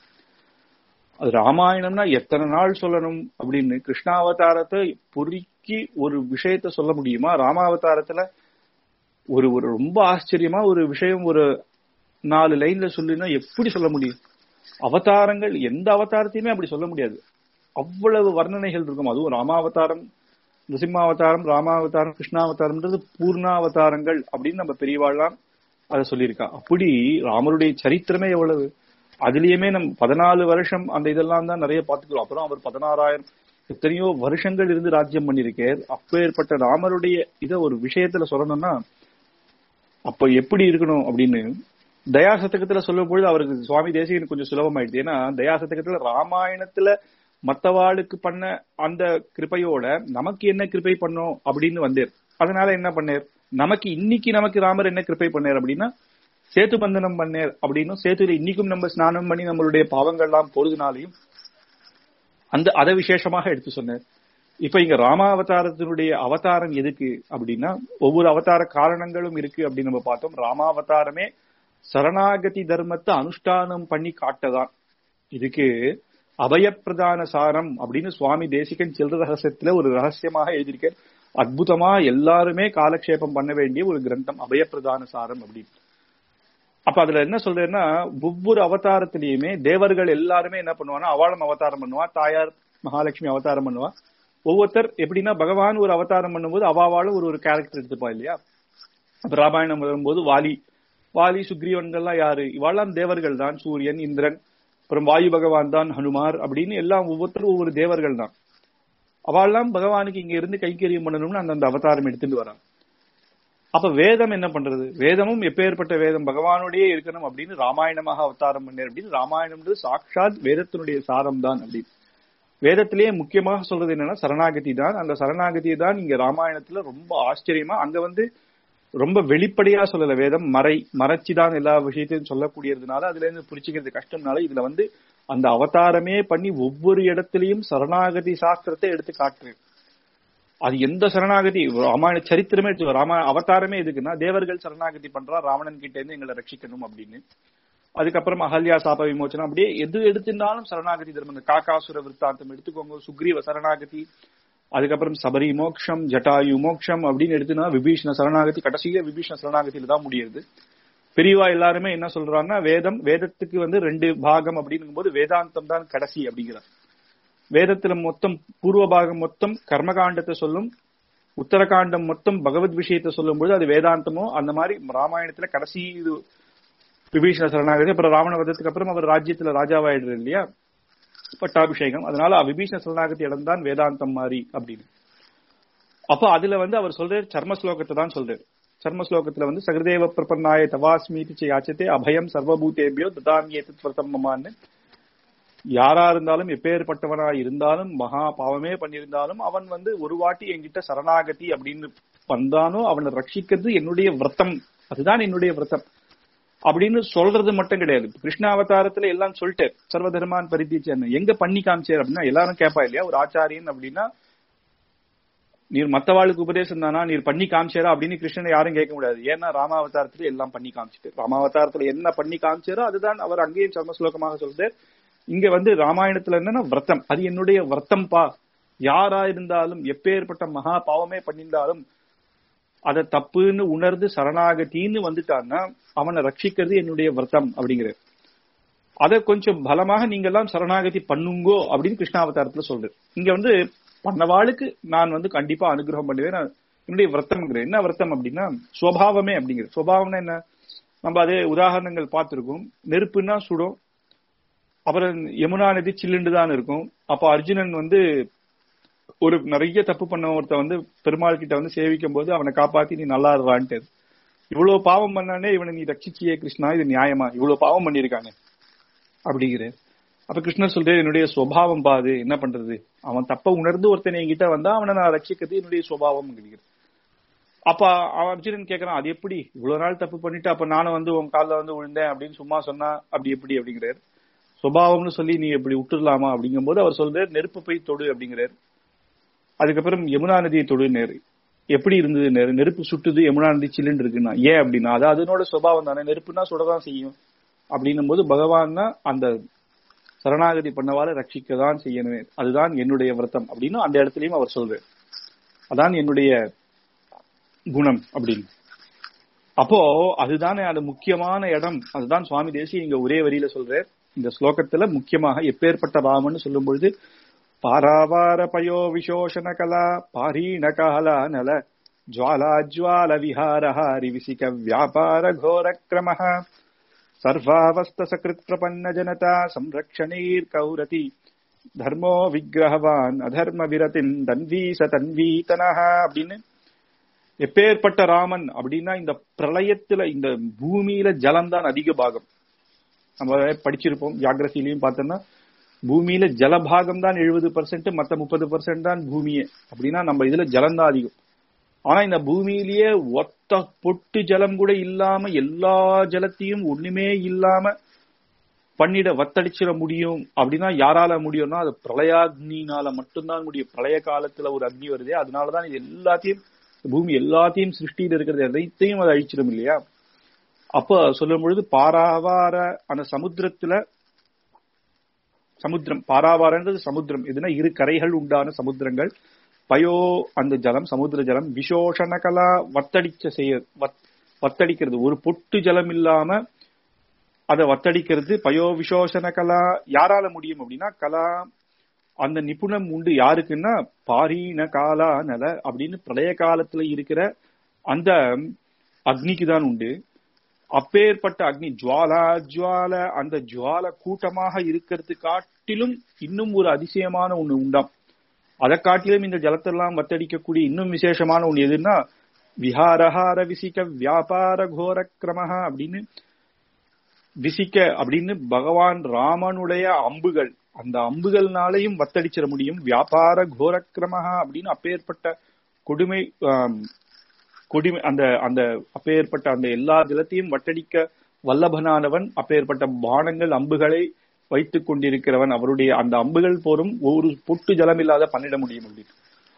அது ராமாயணம்னா எத்தனை நாள் சொல்லணும் அப்படின்னு கிருஷ்ணாவதாரத்தை பொறுக்கி ஒரு விஷயத்த சொல்ல முடியுமா ராமாவதாரத்துல ஒரு ஒரு ரொம்ப ஆச்சரியமா ஒரு விஷயம் ஒரு நாலு லைன்ல சொல்லுனா எப்படி சொல்ல முடியும் அவதாரங்கள் எந்த அவதாரத்தையுமே அப்படி சொல்ல முடியாது அவ்வளவு வர்ணனைகள் இருக்கும் அதுவும் ராமாவதாரம் நிருசிம்மாவதாரம் ராமாவதாரம் கிருஷ்ணாவதாரம்ன்றது பூர்ணாவதாரங்கள் அப்படின்னு நம்ம பெரியவாழ்லாம் அதை சொல்லியிருக்கா அப்படி ராமருடைய சரித்திரமே எவ்வளவு அதுலயுமே நம் பதினாலு வருஷம் அந்த இதெல்லாம் தான் நிறைய பார்த்துக்கிறோம் அப்புறம் அவர் பதினாறாயிரம் எத்தனையோ வருஷங்கள் இருந்து ராஜ்யம் பண்ணிருக்கார் அப்பேற்பட்ட ராமருடைய இத ஒரு விஷயத்துல சொல்லணும்னா அப்ப எப்படி இருக்கணும் அப்படின்னு தயா சதகத்துல சொல்லும் பொழுது அவருக்கு சுவாமி தேசிகன் கொஞ்சம் சுலபமாயிடுது ஏன்னா தயா சதகத்துல ராமாயணத்துல மத்தவாளுக்கு பண்ண அந்த கிருப்பையோட நமக்கு என்ன கிருப்பை பண்ணோம் அப்படின்னு வந்தேர் அதனால என்ன பண்ணேர் நமக்கு இன்னைக்கு நமக்கு ராமர் என்ன கிருப்பை பண்ணார் அப்படின்னா சேத்து பந்தனம் பண்ணேர் அப்படின்னும் சேத்துல இன்னைக்கும் நம்ம ஸ்நானம் பண்ணி நம்மளுடைய பாவங்கள்லாம் பொழுதுனாலையும் அந்த அதை விசேஷமாக எடுத்து சொன்னார் இப்ப இங்க ராமாவதாரத்தினுடைய அவதாரம் எதுக்கு அப்படின்னா ஒவ்வொரு அவதார காரணங்களும் இருக்கு அப்படின்னு நம்ம பார்த்தோம் ராமாவதாரமே சரணாகதி தர்மத்தை அனுஷ்டானம் பண்ணி காட்டதான் இதுக்கு அபயப்பிரதான சாரம் அப்படின்னு சுவாமி தேசிகன் சில்ற ரகசியத்துல ஒரு ரகசியமாக எழுதியிருக்க அற்புதமா எல்லாருமே காலக்ஷேபம் பண்ண வேண்டிய ஒரு கிரந்தம் அபயப்பிரதான சாரம் அப்படின்னு அப்ப அதுல என்ன சொல்றேன்னா ஒவ்வொரு அவதாரத்திலயுமே தேவர்கள் எல்லாருமே என்ன பண்ணுவாங்கன்னா அவளும் அவதாரம் பண்ணுவா தாயார் மகாலட்சுமி அவதாரம் பண்ணுவா ஒவ்வொருத்தர் எப்படின்னா பகவான் ஒரு அவதாரம் பண்ணும்போது அவாவாலும் ஒரு ஒரு கேரக்டர் எடுத்துப்பா இல்லையா அப்ப ராமாயணம் வரும்போது வாலி வாலி சுக்ரீவன்கள்லாம் யாரு இவாள்லாம் தேவர்கள் தான் சூரியன் இந்திரன் அப்புறம் வாயு பகவான் தான் ஹனுமார் அப்படின்னு எல்லாம் ஒவ்வொருத்தரும் ஒவ்வொரு தேவர்கள் தான் அவள்லாம் பகவானுக்கு இங்க இருந்து கைக்கரியம் பண்ணணும்னு அந்தந்த அவதாரம் எடுத்துட்டு வரான் அப்ப வேதம் என்ன பண்றது வேதமும் எப்பேற்பட்ட வேதம் பகவானுடைய இருக்கணும் அப்படின்னு ராமாயணமாக அவதாரம் பண்ணேன் அப்படின்னு ராமாயணம்ன்றது சாட்சாத் வேதத்தினுடைய சாரம் தான் அப்படின்னு வேதத்திலேயே முக்கியமாக சொல்றது என்னன்னா சரணாகதி தான் அந்த சரணாகதி தான் இங்க ராமாயணத்துல ரொம்ப ஆச்சரியமா அங்க வந்து ரொம்ப வெளிப்படையா சொல்லல வேதம் மறை மறைச்சுதான் எல்லா விஷயத்தையும் சொல்லக்கூடியதுனால அதுல இருந்து புரிச்சுக்கிறது கஷ்டம்னால இதுல வந்து அந்த அவதாரமே பண்ணி ஒவ்வொரு இடத்துலயும் சரணாகதி சாஸ்திரத்தை எடுத்து காட்டுறேன் அது எந்த சரணாகதி ராமாயண சரித்திரமே எடுத்து ராமா அவதாரமே எதுக்குன்னா தேவர்கள் சரணாகதி பண்றா ராவணன் கிட்ட இருந்து எங்களை ரட்சிக்கணும் அப்படின்னு அதுக்கப்புறம் அகல்யா சாப விமோச்சனம் அப்படியே எது எடுத்திருந்தாலும் சரணாகதி தர்மம் இந்த காக்காசுர விற்த்தாந்தம் எடுத்துக்கோங்க சுக்ரீவ சரணாகதி அதுக்கப்புறம் சபரி மோக்ஷம் ஜட்டாயு மோக்ஷம் அப்படின்னு எடுத்துனா விபீஷண சரணாகதி கடைசியில விபீஷண சரணாகதியில தான் முடியுது பெரியவா எல்லாருமே என்ன சொல்றாங்கன்னா வேதம் வேதத்துக்கு வந்து ரெண்டு பாகம் அப்படிங்கும் போது வேதாந்தம் தான் கடைசி அப்படிங்கிறார் வேதத்துல மொத்தம் பூர்வ பாகம் மொத்தம் கர்மகாண்டத்தை சொல்லும் உத்தரகாண்டம் மொத்தம் பகவத் விஷயத்தை சொல்லும் பொழுது அது வேதாந்தமோ அந்த மாதிரி ராமாயணத்துல கடைசி இது விபீஷண சரணாகதி அப்புறம் ராவண வதத்துக்கு அப்புறம் அவர் ராஜ்யத்துல ராஜாவாயிடுறாரு இல்லையா பட்டாபிஷேகம் அதனால விபீஷண சரணாகதி இடம் தான் வேதாந்தம் மாதிரி அப்படின்னு அப்ப அதுல வந்து அவர் சொல்றாரு சர்ம ஸ்லோகத்தை தான் சொல்றாரு சர்ம ஸ்லோகத்துல வந்து சகதேவ பிரபன்னாய தவாஸ்மீதி யாச்சத்தே அபயம் சர்வபூதேபியோ ததாமியே தத்வர்த்தம்மான்னு யாரா இருந்தாலும் எப்பேற்பட்டவனா இருந்தாலும் மகா பாவமே பண்ணியிருந்தாலும் அவன் வந்து ஒரு வாட்டி என்கிட்ட சரணாகதி அப்படின்னு வந்தானோ அவனை ரட்சிக்கிறது என்னுடைய விரத்தம் அதுதான் என்னுடைய விரத்தம் அப்படின்னு சொல்றது மட்டும் கிடையாது கிருஷ்ணாவதாரத்துல எல்லாம் சொல்லிட்டு சர்வதர்மான் பரிதீச்சன் எங்க பண்ணி காமிச்சார் அப்படின்னா எல்லாரும் கேட்பா இல்லையா ஒரு ஆச்சாரியன் அப்படின்னா நீர் மத்தவாளுக்கு உபதேசம் தானா நீர் பண்ணி காமிச்சாரா அப்படின்னு கிருஷ்ணனை யாரும் கேட்க முடியாது ஏன்னா ராமாவதாரத்துல எல்லாம் பண்ணி காமிச்சிட்டு ராமாவதாரத்துல என்ன பண்ணி காமிச்சாரோ அதுதான் அவர் அங்கேயும் சர்ம ஸ்லோகமாக சொல்றது இங்க வந்து ராமாயணத்துல என்னன்னா விரத்தம் அது என்னுடைய விரத்தம் பா யாரா இருந்தாலும் எப்பேற்பட்ட மகா பாவமே பண்ணியிருந்தாலும் அத தப்புன்னு உணர்ந்து சரணாகத்தின்னு வந்துட்டான்னா அவனை ரட்சிக்கிறது என்னுடைய விரதம் அப்படிங்கிறது அத கொஞ்சம் பலமாக நீங்க எல்லாம் சரணாகதி பண்ணுங்கோ அப்படின்னு கிருஷ்ணாவதாரத்துல சொல்றது இங்க வந்து பண்ணவாளுக்கு நான் வந்து கண்டிப்பா அனுகிரகம் பண்ணுவேன் என்னுடைய விரத்தம்ங்கிறேன் என்ன விரத்தம் அப்படின்னா சுவாவமே அப்படிங்கிறது சுவாவம்னா என்ன நம்ம அதே உதாரணங்கள் பார்த்திருக்கோம் நெருப்புன்னா சுடும் அப்புறம் யமுனா நதி சில்லுண்டு தான் இருக்கும் அப்ப அர்ஜுனன் வந்து ஒரு நிறைய தப்பு பண்ண ஒருத்த வந்து பெருமாள் கிட்ட வந்து சேவிக்கும் போது அவனை காப்பாத்தி நீ நல்லா இருவான்ட்டு இவ்வளவு பாவம் பண்ணானே இவனை நீ ரட்சிச்சியே கிருஷ்ணா இது நியாயமா இவ்வளவு பாவம் பண்ணிருக்காங்க அப்படிங்கிற அப்ப கிருஷ்ணர் சொல்றாரு என்னுடைய சுவாவம் பாது என்ன பண்றது அவன் தப்ப உணர்ந்து ஒருத்தனை என்கிட்ட வந்தா அவனை நான் ரட்சிக்கிறது என்னுடைய சுவாவம் கிடைக்கிறது அப்ப அவன் அர்ஜுனன் கேக்குறான் அது எப்படி இவ்வளவு நாள் தப்பு பண்ணிட்டு அப்ப நானும் வந்து உன் காலில் வந்து விழுந்தேன் அப்படின்னு சும்மா சொன்னா அப்படி எப்படி அப்படிங்கிறாரு சுபாவம்னு சொல்லி நீ எப்படி விட்டுடலாமா அப்படிங்கும் போது அவர் சொல்றாரு நெருப்பு போய் தொடு அப்படிங்கிறாரு அதுக்கப்புறம் யமுனா நதியை தொடு நேரு எப்படி இருந்தது நேரு நெருப்பு சுட்டுது யமுனா நதி சில்லுன்னு இருக்குன்னா ஏன் அப்படின்னா அது அதனோட சுபாவம் தானே நெருப்புனா சுடதான் செய்யும் அப்படின்னும் போது பகவான் தான் அந்த சரணாகதி பண்ணவாறு ரட்சிக்க தான் செய்யணும் அதுதான் என்னுடைய விரதம் அப்படின்னு அந்த இடத்துலயும் அவர் சொல்றாரு அதான் என்னுடைய குணம் அப்படின்னு அப்போ அதுதானே அது முக்கியமான இடம் அதுதான் சுவாமி தேசி இங்க ஒரே வரியில சொல்றார் இந்த ஸ்லோகத்துல முக்கியமாக எப்பேற்பட்ட ராமன் சொல்லும் பொழுது பாராவார பயோ விசோஷண கலா பாரீண காலா நல ஜுவாலா ஜுவால விஹாரஹாரி விசிக வியாபார கோர கிரம சர்வாவஸ்த சகிருத் பிரபன்ன ஜனதா சம்ரக்ஷணீர் கௌரதி தர்மோ விக்கிரகவான் அதர்ம விரத்தின் தன்வீச தன்வீதனஹ அப்படின்னு எப்பேற்பட்ட ராமன் அப்படின்னா இந்த பிரளயத்துல இந்த பூமியில ஜலம் தான் அதிக பாகம் நம்ம படிச்சிருப்போம் ஜாகிரபிலையும் பார்த்தோம்னா பூமியில ஜலபாகம் தான் எழுபது பர்சன்ட் மத்த முப்பது பர்சன்ட் தான் பூமியே அப்படின்னா நம்ம இதுல ஜலம் தான் அதிகம் ஆனா இந்த பூமியிலேயே ஒத்த பொட்டு ஜலம் கூட இல்லாம எல்லா ஜலத்தையும் ஒண்ணுமே இல்லாம பண்ணிட வத்தடிச்சிட முடியும் அப்படின்னா யாரால முடியும்னா அது பிரளயாக்னினால மட்டும்தான் முடியும் பிரளய காலத்துல ஒரு அக்னி வருதே அதனாலதான் இது எல்லாத்தையும் பூமி எல்லாத்தையும் சிருஷ்டியில் இருக்கிறது எதைத்தையும் அதை அழிச்சிடும் இல்லையா அப்ப சொல்லும் பொழுது பாராவார அந்த சமுத்திரத்துல சமுத்திரம் பாராவாரன்றது சமுத்திரம் இதுனா இரு கரைகள் உண்டான சமுத்திரங்கள் பயோ அந்த ஜலம் சமுத்திர ஜலம் விசோஷண கலா வத்தடிச்ச செய்ய வத்தடிக்கிறது ஒரு பொட்டு ஜலம் இல்லாம அதை வத்தடிக்கிறது பயோ விசோஷண கலா யாரால முடியும் அப்படின்னா கலா அந்த நிபுணம் உண்டு யாருக்குன்னா பாரீன காலா நல அப்படின்னு பிரளய காலத்துல இருக்கிற அந்த அக்னிக்கு தான் உண்டு அப்பேற்பட்ட அக்னி ஜுவாலா ஜுவால அந்த ஜுவால கூட்டமாக இருக்கிறது காட்டிலும் இன்னும் ஒரு அதிசயமான ஒண்ணு உண்டாம் அதை காட்டிலும் இந்த ஜலத்தெல்லாம் வத்தடிக்கக்கூடிய இன்னும் விசேஷமான ஒண்ணு எதுன்னா விஹாரஹார விசிக்க வியாபார கோர கிரமஹா அப்படின்னு விசிக்க அப்படின்னு பகவான் ராமனுடைய அம்புகள் அந்த அம்புகள்னாலையும் வத்தடிச்சிட முடியும் வியாபார கோரக்கிரமஹா அப்படின்னு அப்பேற்பட்ட கொடுமை கொடுமை அந்த அந்த அப்பேற்பட்ட அந்த எல்லா ஜலத்தையும் வட்டடிக்க வல்லபனானவன் அப்பேற்பட்ட பானங்கள் அம்புகளை வைத்துக் கொண்டிருக்கிறவன் அவருடைய அந்த அம்புகள் போரும் ஒரு பொட்டு ஜலம் இல்லாத பண்ணிட முடியும் அப்படின்னு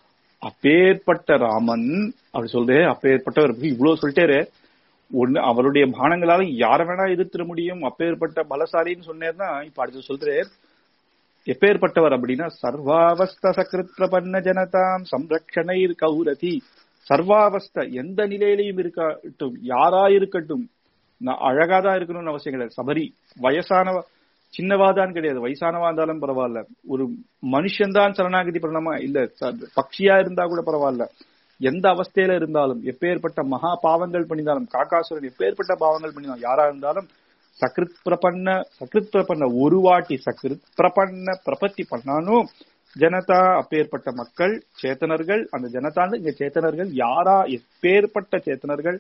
அப்பேற்பட்ட ராமன் அப்படி சொல்றே அப்பேற்பட்டவர் இவ்வளவு சொல்லிட்டேரு ஒண்ணு அவருடைய பானங்களால யார வேணா எதிர்த்திட முடியும் அப்பேற்பட்ட பலசாலின்னு சொன்னேன்னா இப்ப அடுத்து சொல்றேன் எப்பேற்பட்டவர் அப்படின்னா சர்வாவஸ்த சகிருத் பிரபன்ன ஜனதாம் சம்ரக்ஷணைர் கௌரதி சர்வாவஸ்த எந்த நிலையிலையும் இருக்கட்டும் யாரா இருக்கட்டும் நான் அழகாதான் இருக்கணும்னு அவசியம் கிடையாது சபரி வயசானவ சின்னவாதான் கிடையாது வயசானவா இருந்தாலும் பரவாயில்ல ஒரு மனுஷன்தான் சரணாகதி பண்ணலாமா இல்ல பக்ஷியா இருந்தா கூட பரவாயில்ல எந்த அவஸ்தையில இருந்தாலும் எப்பேற்பட்ட மகா பாவங்கள் பண்ணினாலும் காக்காசுரன் எப்பேற்பட்ட பாவங்கள் பண்ணினாலும் யாரா இருந்தாலும் சக்ரித் பிரபன்ன சக்ரித் பிரபன்ன ஒரு வாட்டி சக்ரித் பிரபன்ன பிரபத்தி பண்ணாலும் ஜனதா அப்பேற்பட்ட மக்கள் சேத்தனர்கள் அந்த ஜனதான்னு இங்க சேத்தனர்கள் யாரா எப்பேற்பட்ட சேத்தனர்கள்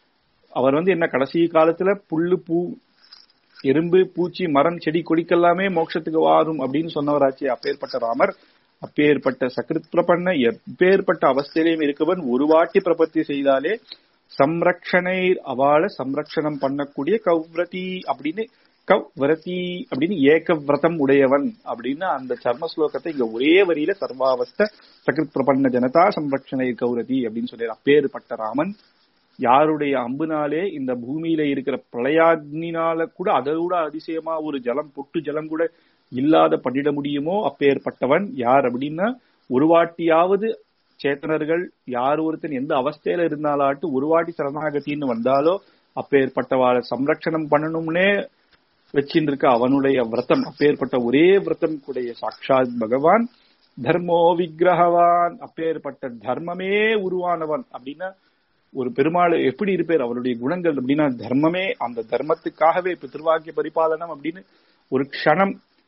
அவர் வந்து என்ன கடைசி காலத்துல புல்லு பூ எறும்பு பூச்சி மரம் செடி கொடிக்கெல்லாமே மோட்சத்துக்கு வாரும் அப்படின்னு சொன்னவராச்சு அப்பேற்பட்ட ராமர் அப்பேற்பட்ட சக்ரித் பிரபன்ன எப்பேற்பட்ட அவஸ்தையிலையும் இருக்கவன் ஒரு வாட்டி பிரபத்தி செய்தாலே சம்ரக்ஷனை அவளை சம்ரக்ஷணம் பண்ணக்கூடிய கௌவ்ரதி அப்படின்னு கவ்ரதி அப்படின்னு ஏக விரதம் உடையவன் அப்படின்னு அந்த சர்ம ஸ்லோகத்தை இங்க ஒரே வரியில சர்வாவஸ்த சகிருத் பிரபன்ன ஜனதா சம்ரக்ஷணை கௌரதி அப்படின்னு சொல்லி அப்பேற்பட்ட ராமன் யாருடைய அம்புனாலே இந்த பூமியில இருக்கிற பிரளயாக்னினால கூட அதை விட அதிசயமா ஒரு ஜலம் பொட்டு ஜலம் கூட இல்லாத பண்ணிட முடியுமோ அப்பேற்பட்டவன் யார் அப்படின்னா ஒரு வாட்டியாவது சேத்தனர்கள் யார் ஒருத்தன் எந்த அவஸ்தையில இருந்தாலாட்டு ஒரு வாட்டி சரணாகத்தின்னு வந்தாலோ அப்பேற்பட்டவாளை சம்ரக்ஷணம் பண்ணணும்னே வச்சின்னு இருக்க அவனுடைய விரதம் அப்பேற்பட்ட ஒரே விரதம் கூடிய சாட்சாத் பகவான் தர்மோ விக்கிரகவான் அப்பேற்பட்ட தர்மமே உருவானவன் அப்படின்னா ஒரு பெருமாள் எப்படி இருப்பார் அவருடைய குணங்கள் அப்படின்னா தர்மமே அந்த தர்மத்துக்காகவே இப்ப திருவாக்கிய பரிபாலனம் அப்படின்னு ஒரு க்ஷணம்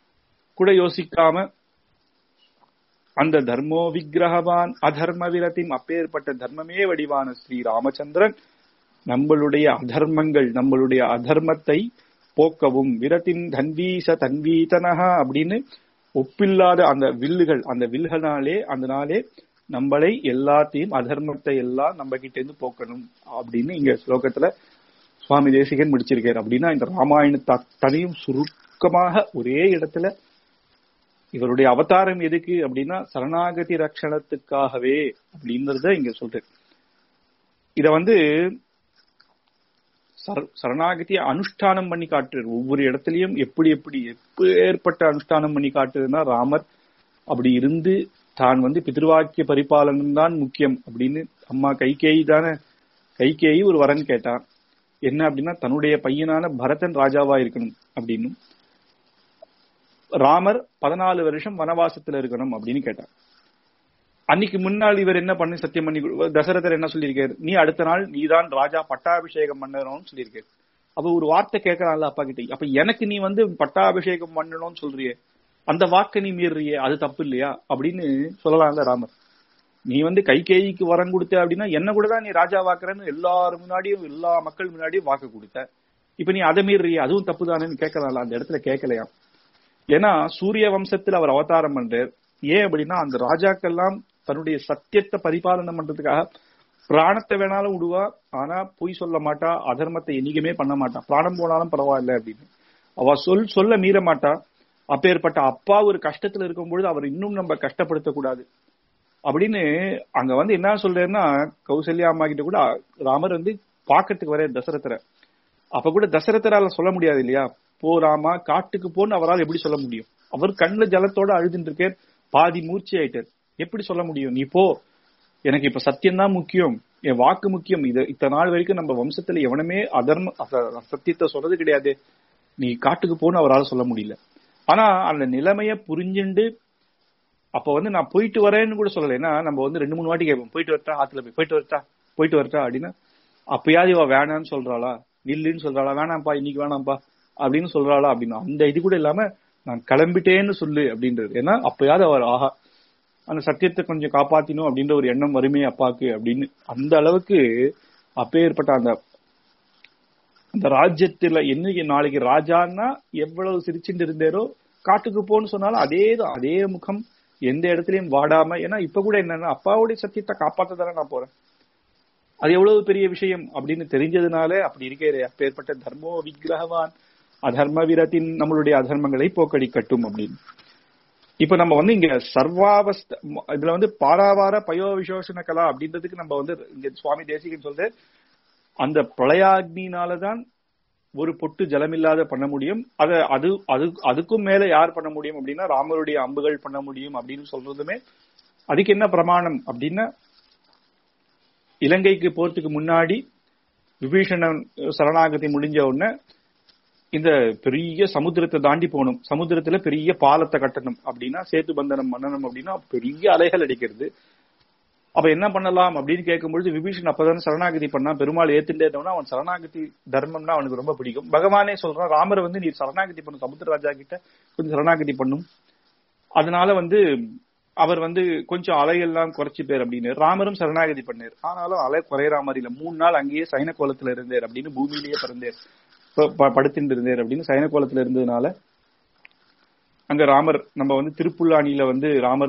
கூட யோசிக்காம அந்த தர்மோ விக்கிரகவான் அதர்ம விரத்தின் அப்பேற்பட்ட தர்மமே வடிவான ஸ்ரீ ராமச்சந்திரன் நம்மளுடைய அதர்மங்கள் நம்மளுடைய அதர்மத்தை போக்கவும் விரத்தின் தன்வீச தன்வீதனஹா அப்படின்னு ஒப்பில்லாத அந்த வில்லுகள் அந்த வில்கனாலே அந்த நாளே நம்மளை எல்லாத்தையும் அதர்மத்தை எல்லாம் நம்ம கிட்ட இருந்து போக்கணும் அப்படின்னு இங்க ஸ்லோகத்துல சுவாமி தேசிகன் முடிச்சிருக்காரு அப்படின்னா இந்த ராமாயணத்தை அத்தனையும் சுருக்கமாக ஒரே இடத்துல இவருடைய அவதாரம் எதுக்கு அப்படின்னா சரணாகதி ரட்சணத்துக்காகவே அப்படின்றத இங்க சொல்றேன் இத வந்து சரணாகதியை அனுஷ்டானம் பண்ணி காட்டுறாரு ஒவ்வொரு இடத்துலயும் எப்படி எப்படி எப்பேற்பட்ட அனுஷ்டானம் பண்ணி காட்டுறதுன்னா ராமர் அப்படி இருந்து தான் வந்து பிதிருவாக்கிய பரிபாலனம் தான் முக்கியம் அப்படின்னு அம்மா கைகேயி தானே கைகேயி ஒரு வரன் கேட்டான் என்ன அப்படின்னா தன்னுடைய பையனான பரதன் ராஜாவா இருக்கணும் அப்படின்னு ராமர் பதினாலு வருஷம் வனவாசத்துல இருக்கணும் அப்படின்னு கேட்டார் அன்னைக்கு முன்னாள் இவர் என்ன பண்ணி சத்தியம் பண்ணி தசரதர் என்ன சொல்லியிருக்காரு நீ அடுத்த நாள் நீதான் ராஜா பட்டாபிஷேகம் பண்ணணும்னு சொல்லியிருக்காரு அப்ப ஒரு வார்த்தை கேட்கறான்ல அப்பா கிட்ட அப்ப எனக்கு நீ வந்து பட்டாபிஷேகம் பண்ணணும்னு சொல்றியே அந்த வாக்கை நீ மீறியே அது தப்பு இல்லையா அப்படின்னு சொல்லலாம்ல ராமர் நீ வந்து கைகேயிக்கு வரம் கொடுத்த அப்படின்னா என்ன கூட தான் நீ ராஜா வாக்குறன்னு எல்லாரும் முன்னாடியும் எல்லா மக்கள் முன்னாடியும் வாக்கு கொடுத்த இப்ப நீ அதை மீறிய அதுவும் தப்பு தானேன்னு கேட்கலாம்ல அந்த இடத்துல கேட்கலையா ஏன்னா சூரிய வம்சத்துல அவர் அவதாரம் பண்றார் ஏன் அப்படின்னா அந்த ராஜாக்கெல்லாம் தன்னுடைய சத்தியத்தை பரிபாலனம் பண்றதுக்காக பிராணத்தை வேணாலும் விடுவா ஆனா பொய் சொல்ல மாட்டா அதர்மத்தை என்னைக்குமே பண்ண மாட்டா பிராணம் போனாலும் பரவாயில்ல அப்படின்னு அவ சொல் சொல்ல மீற மாட்டா அப்பேற்பட்ட அப்பா ஒரு கஷ்டத்துல இருக்கும் பொழுது அவர் இன்னும் நம்ம கஷ்டப்படுத்த கூடாது அப்படின்னு அங்க வந்து என்ன சொல்றேன்னா கௌசல்யா அம்மா கிட்ட கூட ராமர் வந்து பாக்கிறதுக்கு வர தசரதரை அப்ப கூட தசரதரால சொல்ல முடியாது இல்லையா போ ராமா காட்டுக்கு போன்னு அவரால் எப்படி சொல்ல முடியும் அவர் கண்ணுல ஜலத்தோட அழுதுட்டு இருக்கார் பாதி மூர்ச்சி ஆயிட்டார் எப்படி சொல்ல முடியும் நீ போ எனக்கு இப்ப சத்தியம் தான் முக்கியம் என் வாக்கு முக்கியம் இது இத்தனை நாள் வரைக்கும் நம்ம வம்சத்துல எவனுமே அதர்ம சத்தியத்தை சொல்றது கிடையாது நீ காட்டுக்கு போன்னு அவரால் சொல்ல முடியல ஆனா அந்த நிலைமைய புரிஞ்சுண்டு அப்ப வந்து நான் போயிட்டு வரேன்னு கூட சொல்லல ஏன்னா நம்ம வந்து ரெண்டு மூணு வாட்டி கேட்போம் போயிட்டு வரட்டா ஆத்துல போய் போயிட்டு வரட்டா போயிட்டு வரட்டா அப்படின்னா அப்பயாவது இவ வேணான்னு சொல்றாளா இல்லைன்னு சொல்றாளா வேணாம்ப்பா இன்னைக்கு வேணாம்ப்பா அப்படின்னு சொல்றாளா அப்படின்னு அந்த இது கூட இல்லாம நான் கிளம்பிட்டேன்னு சொல்லு அப்படின்றது ஏன்னா அப்பயாவது அவர் ஆஹா அந்த சத்தியத்தை கொஞ்சம் காப்பாத்தினோம் அப்படின்ற ஒரு எண்ணம் வருமே அப்பாக்கு அப்படின்னு அந்த அளவுக்கு அப்பேற்பட்ட அந்த அந்த ராஜ்யத்துல என்னைக்கு நாளைக்கு ராஜான்னா எவ்வளவு சிரிச்சுட்டு இருந்தாரோ காட்டுக்கு போன்னு சொன்னாலும் அதே தான் அதே முகம் எந்த இடத்துலயும் வாடாம ஏன்னா இப்ப கூட என்னன்னா அப்பாவுடைய சத்தியத்தை காப்பாத்த தானே நான் போறேன் அது எவ்வளவு பெரிய விஷயம் அப்படின்னு தெரிஞ்சதுனால அப்படி இருக்கிற அப்பேற்பட்ட தர்மோ விக்கிரகவான் அதர்ம வீரத்தின் நம்மளுடைய அதர்மங்களை போக்கடிக்கட்டும் அப்படின்னு இப்ப நம்ம வந்து இங்க சர்வாவஸ்த இதுல வந்து பாராவார பயோ விசோஷண கலா அப்படின்றதுக்கு நம்ம வந்து இங்க சுவாமி தேசிகன் சொல்ற அந்த பிரளயாக்னினாலதான் ஒரு பொட்டு ஜலமில்லாத பண்ண முடியும் அத அது அது அதுக்கும் மேல யார் பண்ண முடியும் அப்படின்னா ராமருடைய அம்புகள் பண்ண முடியும் அப்படின்னு சொல்றதுமே அதுக்கு என்ன பிரமாணம் அப்படின்னா இலங்கைக்கு போறதுக்கு முன்னாடி விபீஷணன் சரணாகதி முடிஞ்ச உடனே இந்த பெரிய சமுத்திரத்தை தாண்டி போகணும் சமுத்திரத்துல பெரிய பாலத்தை கட்டணும் அப்படின்னா சேத்து பந்தனம் பண்ணணும் அப்படின்னா பெரிய அலைகள் அடிக்கிறது அப்ப என்ன பண்ணலாம் அப்படின்னு கேட்கும்பொழுது விபீஷன் அப்பதான் சரணாகதி பண்ணா பெருமாள் ஏத்துட்டேன்னா அவன் சரணாகதி தர்மம்னா அவனுக்கு ரொம்ப பிடிக்கும் பகவானே சொல்றான் ராமர் வந்து நீ சரணாகதி பண்ணும் சமுத்திர ராஜா கிட்ட கொஞ்சம் சரணாகதி பண்ணும் அதனால வந்து அவர் வந்து கொஞ்சம் அலையெல்லாம் குறைச்சு பேர் அப்படின்னு ராமரும் சரணாகதி பண்ணார் ஆனாலும் அலை குறையற மாதிரி இல்ல மூணு நாள் அங்கேயே சைன கோலத்துல இருந்தார் அப்படின்னு பூமியிலேயே பிறந்தார் படுத்துட்டு இருந்தார் அப்படின்னு சைன கோலத்துல இருந்ததுனால அங்க ராமர் நம்ம வந்து திருப்புல்லானியில வந்து ராமர்